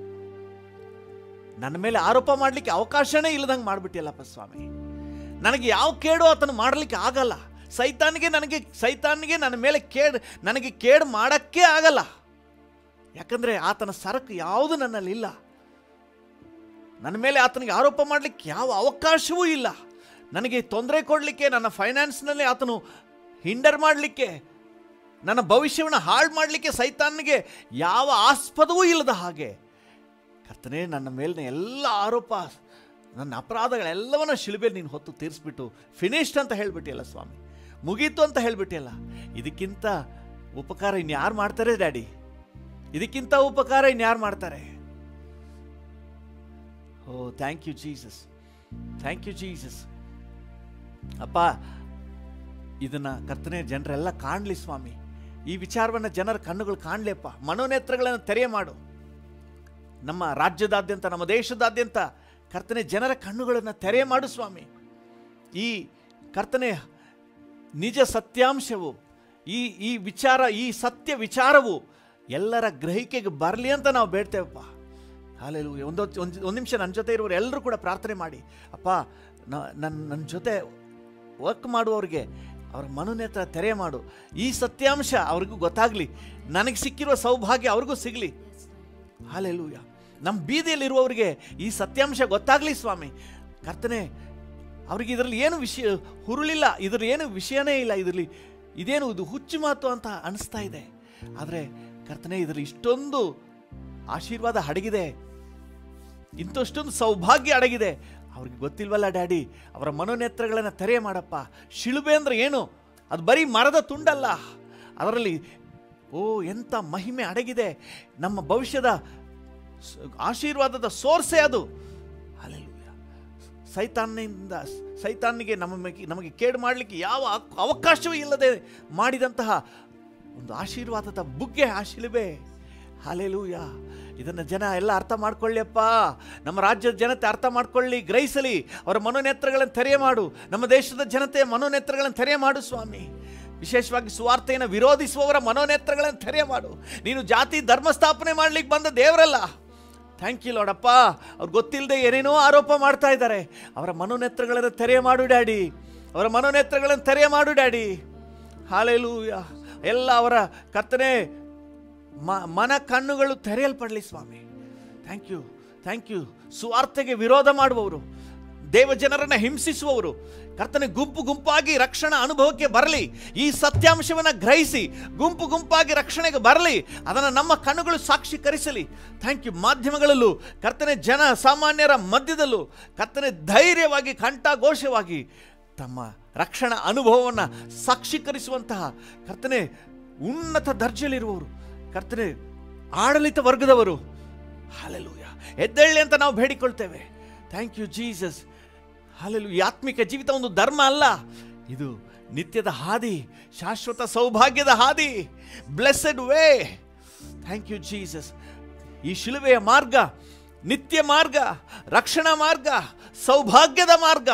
ನನ್ನ ಮೇಲೆ ಆರೋಪ ಮಾಡಲಿಕ್ಕೆ ಅವಕಾಶನೇ ಇಲ್ಲದಂಗೆ ಮಾಡಿಬಿಟ್ಟಿಯಲ್ಲಪ್ಪ ಸ್ವಾಮಿ ನನಗೆ ಯಾವ ಕೇಡು ಆತನು ಮಾಡಲಿಕ್ಕೆ ಆಗಲ್ಲ ಸೈತಾನಿಗೆ ನನಗೆ ಸೈತಾನಿಗೆ ನನ್ನ ಮೇಲೆ ಕೇಡ್ ನನಗೆ ಕೇಡು ಮಾಡೋಕ್ಕೆ ಆಗಲ್ಲ ಯಾಕಂದರೆ ಆತನ ಸರಕು ಯಾವುದು ನನ್ನಲ್ಲಿಲ್ಲ ನನ್ನ ಮೇಲೆ ಆತನಿಗೆ ಆರೋಪ ಮಾಡಲಿಕ್ಕೆ ಯಾವ ಅವಕಾಶವೂ ಇಲ್ಲ ನನಗೆ ತೊಂದರೆ ಕೊಡಲಿಕ್ಕೆ ನನ್ನ ಫೈನಾನ್ಸ್ನಲ್ಲಿ ಆತನು ಹಿಂಡರ್ ಮಾಡಲಿಕ್ಕೆ ನನ್ನ ಭವಿಷ್ಯವನ್ನು ಹಾಳು ಮಾಡಲಿಕ್ಕೆ ಸೈತಾನಿಗೆ ಯಾವ ಆಸ್ಪದವೂ ಇಲ್ಲದ ಹಾಗೆ ಕರ್ತನೇ ನನ್ನ ಮೇಲಿನ ಎಲ್ಲ ಆರೋಪ ನನ್ನ ಅಪರಾಧಗಳೆಲ್ಲವನ್ನ ಶಿಲುಬೆಯಲ್ಲಿ ನೀನು ಹೊತ್ತು ತೀರಿಸ್ಬಿಟ್ಟು ಫಿನಿಶ್ಡ್ ಅಂತ ಹೇಳ್ಬಿಟ್ಟಿಯಲ್ಲ ಸ್ವಾಮಿ ಮುಗೀತು ಅಂತ ಹೇಳ್ಬಿಟ್ಟಿಯಲ್ಲ ಇದಕ್ಕಿಂತ ಉಪಕಾರ ಇನ್ಯಾರು ಮಾಡ್ತಾರೆ ಡ್ಯಾಡಿ ಇದಕ್ಕಿಂತ ಉಪಕಾರ ಇನ್ಯಾರು ಮಾಡ್ತಾರೆ ಓ thank you Jesus thank you Jesus ಅಪ್ಪ ಇದನ್ನ ಕರ್ತನೆ ಜನರೆಲ್ಲ ಕಾಣಲಿ ಸ್ವಾಮಿ ಈ ವಿಚಾರವನ್ನು ಜನರ ಕಣ್ಣುಗಳು ಕಾಣಲಿಯಪ್ಪ ಮನೋನೇತ್ರಗಳನ್ನು ತೆರೆ ಮಾಡು ನಮ್ಮ ರಾಜ್ಯದಾದ್ಯಂತ ನಮ್ಮ ದೇಶದಾದ್ಯಂತ ಕರ್ತನೆ ಜನರ ಕಣ್ಣುಗಳನ್ನು ತೆರೆ ಮಾಡು ಸ್ವಾಮಿ ಈ ಕರ್ತನೆ ನಿಜ ಸತ್ಯಾಂಶವು ಈ ಈ ವಿಚಾರ ಈ ಸತ್ಯ ವಿಚಾರವು ಎಲ್ಲರ ಗ್ರಹಿಕೆಗೆ ಬರಲಿ ಅಂತ ನಾವು ಬೇಡ್ತೇವಪ್ಪ ಹಾಲೆಲು ಒಂದು ಒಂದು ಒಂದು ನಿಮಿಷ ನನ್ನ ಜೊತೆ ಇರೋರು ಎಲ್ಲರೂ ಕೂಡ ಪ್ರಾರ್ಥನೆ ಮಾಡಿ ಅಪ್ಪ ನನ್ನ ನನ್ನ ಜೊತೆ ವರ್ಕ್ ಮಾಡುವವ್ರಿಗೆ ಅವ್ರ ಮನೋನೇತ್ರ ತೆರೆ ಮಾಡು ಈ ಸತ್ಯಾಂಶ ಅವ್ರಿಗೂ ಗೊತ್ತಾಗಲಿ ನನಗೆ ಸಿಕ್ಕಿರುವ ಸೌಭಾಗ್ಯ ಅವ್ರಿಗೂ ಸಿಗಲಿ ಹಾಲೆಲೂಯ ನಮ್ಮ ಬೀದಿಯಲ್ಲಿರುವವರಿಗೆ ಈ ಸತ್ಯಾಂಶ ಗೊತ್ತಾಗಲಿ ಸ್ವಾಮಿ ಕರ್ತನೆ ಅವ್ರಿಗೆ ಇದರಲ್ಲಿ ಏನು ವಿಷಯ ಹುರುಳಿಲ್ಲ ಇದರಲ್ಲಿ ಏನು ವಿಷಯನೇ ಇಲ್ಲ ಇದರಲ್ಲಿ ಇದೇನು ಇದು ಹುಚ್ಚು ಮಾತು ಅಂತ ಅನಿಸ್ತಾ ಇದೆ ಆದರೆ ಕರ್ತನೆ ಇದರಲ್ಲಿ ಇಷ್ಟೊಂದು ಆಶೀರ್ವಾದ ಅಡಗಿದೆ ಇಂಥಷ್ಟೊಂದು ಸೌಭಾಗ್ಯ ಅಡಗಿದೆ ಅವ್ರಿಗೆ ಗೊತ್ತಿಲ್ವಲ್ಲ ಡ್ಯಾಡಿ ಅವರ ಮನೋನೇತ್ರಗಳನ್ನು ತೆರೆ ಮಾಡಪ್ಪ ಶಿಲುಬೆ ಅಂದ್ರೆ ಏನು ಅದು ಬರೀ ಮರದ ತುಂಡಲ್ಲ ಅದರಲ್ಲಿ ಓ ಎಂಥ ಮಹಿಮೆ ಅಡಗಿದೆ ನಮ್ಮ ಭವಿಷ್ಯದ ಸ- ಆಶೀರ್ವಾದದ ಸೋರ್ಸೇ ಅದು ಅಲ್ಲೆಲ್ಲೂಯ ಸೈತಾನ್ನಿಂದ ಸೈತಾನಿಗೆ ನಮ್ಮ ಮೇಲೆ- ನಮಗೆ ಕೇಡು ಮಾಡಲಿಕ್ಕೆ ಯಾವ ಅಕ್- ಅವಕಾಶವೂ ಇಲ್ಲದೆ ಮಾಡಿದಂತಹ ಒಂದು ಆಶೀರ್ವಾದದ ಬುಗ್ಗೆ ಆ ಶಿಲುಬೆ ಹಾಲೆಲೂಯ ಇದನ್ನು ಜನ ಎಲ್ಲ ಅರ್ಥ ಮಾಡ್ಕೊಳ್ಳಿಯಪ್ಪ ನಮ್ಮ ರಾಜ್ಯದ ಜನತೆ ಅರ್ಥ ಮಾಡ್ಕೊಳ್ಳಿ ಗ್ರಹಿಸಲಿ ಅವರ ಮನೋನೇತ್ರಗಳನ್ನು ತೆರೆ ಮಾಡು ನಮ್ಮ ದೇಶದ ಜನತೆಯ ಮನೋನೇತ್ರಗಳನ್ನು ತೆರೆ ಮಾಡು ಸ್ವಾಮಿ ವಿಶೇಷವಾಗಿ ಸುವಾರ್ತೆಯನ್ನು ವಿರೋಧಿಸುವವರ ಮನೋನೇತ್ರಗಳನ್ನು ತೆರೆ ಮಾಡು ನೀನು ಜಾತಿ ಧರ್ಮ ಸ್ಥಾಪನೆ ಮಾಡ್ಲಿಕ್ಕೆ ಬಂದ ದೇವರಲ್ಲ ಥ್ಯಾಂಕ್ ಯು ಲಾಡಪ್ಪ ಅವ್ರು ಗೊತ್ತಿಲ್ಲದೆ ಏನೇನೋ ಆರೋಪ ಮಾಡ್ತಾ ಇದ್ದಾರೆ ಅವರ ಮನೋನೇತ್ರಗಳನ್ನು ತೆರೆ ಮಾಡು ಡ್ಯಾಡಿ ಅವರ ಮನೋನೇತ್ರಗಳನ್ನು ತೆರೆ ಮಾಡು ಡ್ಯಾಡಿ ಹಾಲೆಲೂಯ ಎಲ್ಲ ಅವರ ಕರ್ತನೆ ಮ- ಮನ ಕಣ್ಣುಗಳು ತೆರೆಯಲ್ಪಡಲಿ ಸ್ವಾಮಿ ಥ್ಯಾಂಕ್ ಯು ಥ್ಯಾಂಕ್ ಯು ಸುವಾರ್ತೆಗೆ ವಿರೋಧ ಮಾಡುವವರು ದೇವ ಜನರನ್ನು ಹಿಂಸಿಸುವವರು ಕರ್ತನೆ ಗುಂಪು ಗುಂಪಾಗಿ ರಕ್ಷಣಾ ಅನುಭವಕ್ಕೆ ಬರಲಿ ಈ ಸತ್ಯಾಂಶವನ್ನು ಗ್ರಹಿಸಿ ಗುಂಪು ಗುಂಪಾಗಿ ರಕ್ಷಣೆಗೆ ಬರಲಿ ಅದನ್ನು ನಮ್ಮ ಕಣ್ಣುಗಳು ಸಾಕ್ಷೀಕರಿಸಲಿ ಥ್ಯಾಂಕ್ ಯು ಮಾಧ್ಯಮಗಳಲ್ಲೂ ಕರ್ತನೆ ಜನ ಸಾಮಾನ್ಯರ ಮಧ್ಯದಲ್ಲೂ ಕರ್ತನೆ ಧೈರ್ಯವಾಗಿ ಕಂಠಘೋಷವಾಗಿ ತಮ್ಮ ರಕ್ಷಣಾ ಅನುಭವವನ್ನು ಸಾಕ್ಷೀಕರಿಸುವಂತಹ ಕರ್ತನೆ ಉನ್ನತ ದರ್ಜೆಯಲ್ಲಿರುವವರು ಕರ್ತನೆ ಆಡಳಿತ ವರ್ಗದವರು ಹಾಲೆಲೂಯ ಎದ್ದೇಳಿ ಅಂತ ನಾವು ಬೇಡಿಕೊಳ್ತೇವೆ ಥ್ಯಾಂಕ್ ಯು ಜೀಸಸ್ ಹಾಲೆಲು ಈ ಆತ್ಮಿಕ ಜೀವಿತ ಒಂದು ಧರ್ಮ ಅಲ್ಲ ಇದು ನಿತ್ಯದ ಹಾದಿ ಶಾಶ್ವತ ಸೌಭಾಗ್ಯದ ಹಾದಿ blessed way thank you Jesus ಈ ಶಿಲುವೆಯ ಮಾರ್ಗ ನಿತ್ಯ ಮಾರ್ಗ ರಕ್ಷಣಾ ಮಾರ್ಗ ಸೌಭಾಗ್ಯದ ಮಾರ್ಗ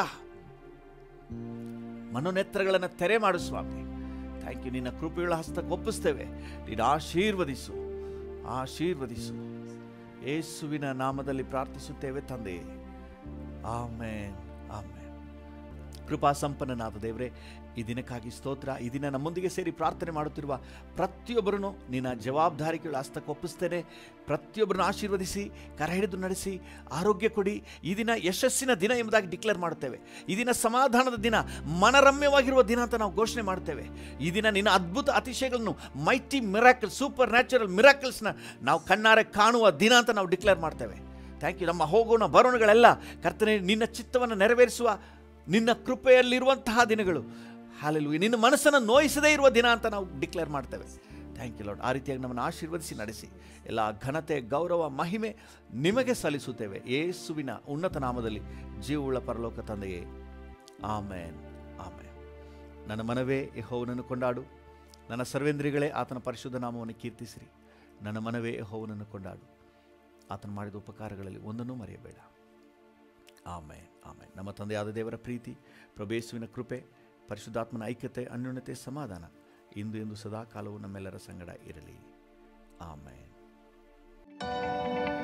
ಮನೋನೇತ್ರಗಳನ್ನು ತೆರೆ ಮಾಡು ಸ್ವಾಮಿ ಥ್ಯಾಂಕ್ ಯು ನಿನ್ನ ಕೃಪೆಗಳ ಹಸ್ತಕ್ಕೆ ಒಪ್ಪಿಸ್ತೇವೆ ನೀನು ಆಶೀರ್ವದಿಸು ಆಶೀರ್ವದಿಸು ಯೇಸುವಿನ ನಾಮದಲ್ಲಿ ಪ್ರಾರ್ಥಿಸುತ್ತೇವೆ ತಂದೆ ಆಮೇನ್ ಆಮೇನ್ ಕೃಪಾ ಸಂಪನ್ನನಾದ ದೇವರೇ ಈ ದಿನಕ್ಕಾಗಿ ಸ್ತೋತ್ರ ಈ ದಿನ ನಮ್ಮೊಂದಿಗೆ ಸೇರಿ ಪ್ರಾರ್ಥನೆ ಮಾಡುತ್ತಿರುವ ಪ್ರತಿಯೊಬ್ಬರನ್ನು ನಿನ್ನ ಜವಾಬ್ದಾರಿಗಳು ಹಸ್ತಕ್ಕೆ ಒಪ್ಪಿಸ್ತೇನೆ ಪ್ರತಿಯೊಬ್ಬರನ್ನು ಆಶೀರ್ವದಿಸಿ ಕರ ಹಿಡಿದು ನಡೆಸಿ ಆರೋಗ್ಯ ಕೊಡಿ ಈ ದಿನ ಯಶಸ್ಸಿನ ದಿನ ಎಂಬುದಾಗಿ ಡಿಕ್ಲೇರ್ ಮಾಡುತ್ತೇವೆ ಈ ದಿನ ಸಮಾಧಾನದ ದಿನ ಮನರಮ್ಯವಾಗಿರುವ ದಿನ ಅಂತ ನಾವು ಘೋಷಣೆ ಮಾಡ್ತೇವೆ ಈ ದಿನ ನಿನ್ನ ಅದ್ಭುತ ಅತಿಶಯಗಳನ್ನು ಮೈಟಿ ಮಿರಾಕಲ್ ಸೂಪರ್ ನ್ಯಾಚುರಲ್ ಮಿರಾಕಲ್ಸ್ನ ನಾವು ಕಣ್ಣಾರೆ ಕಾಣುವ ದಿನ ಅಂತ ನಾವು ಡಿಕ್ಲೇರ್ ಮಾಡ್ತೇವೆ ಥ್ಯಾಂಕ್ ಯು ನಮ್ಮ ಹೋಗೋಣ ಬರೋಣಗಳೆಲ್ಲ ಕರ್ತನೆ ನಿನ್ನ ಚಿತ್ತವನ್ನು ನೆರವೇರಿಸುವ ನಿನ್ನ ಕೃಪೆಯಲ್ಲಿರುವಂತಹ ದಿನಗಳು ಹಾಲೆಲು ನಿನ್ನ ಮನಸ್ಸನ್ನು ನೋಯಿಸದೇ ಇರುವ ದಿನ ಅಂತ ನಾವು ಡಿಕ್ಲೇರ್ ಮಾಡ್ತೇವೆ ಥ್ಯಾಂಕ್ ಯು ಲಾರ್ಡ್ ಆ ರೀತಿಯಾಗಿ ನಮ್ಮನ್ನು ಆಶೀರ್ವದಿಸಿ ನಡೆಸಿ ಎಲ್ಲ ಘನತೆ ಗೌರವ ಮಹಿಮೆ ನಿಮಗೆ ಸಲ್ಲಿಸುತ್ತೇವೆ ಯೇಸುವಿನ ಉನ್ನತ ನಾಮದಲ್ಲಿ ಜೀವವುಳ್ಳ ಪರಲೋಕ ತಂದೆಯೇ ಆಮೇನ್ ಆಮೇನ್ ನನ್ನ ಮನವೇ ಯೆಹೋವನನ್ನು ಕೊಂಡಾಡು ನನ್ನ ಸರ್ವೇಂದ್ರಿಗಳೇ ಆತನ ಪರಿಶುದ್ಧ ನಾಮವನ್ನು ಕೀರ್ತಿಸಿರಿ ನನ್ನ ಮನವೇ ಯೆಹೋವನನ್ನು ಕೊಂಡಾಡು ಆತನು ಮಾಡಿದ ಉಪಕಾರಗಳಲ್ಲಿ ಒಂದನ್ನೂ ಮರೆಯಬೇಡ ಆಮೇನ್ ಆಮೇನ್ ನಮ್ಮ ತಂದೆಯಾದ ದೇವರ ಪ್ರೀತಿ ಪ್ರಭೇಸುವಿನ ಕೃಪೆ ಪರಿಶುದ್ಧಾತ್ಮನ ಐಕ್ಯತೆ ಅನ್ಯೋನ್ಯತೆ ಸಮಾಧಾನ ಇಂದು ಎಂದು ಸದಾ ಕಾಲವು ನಮ್ಮೆಲ್ಲರ ಸಂಗಡ ಇರಲಿ ಆಮೇನ್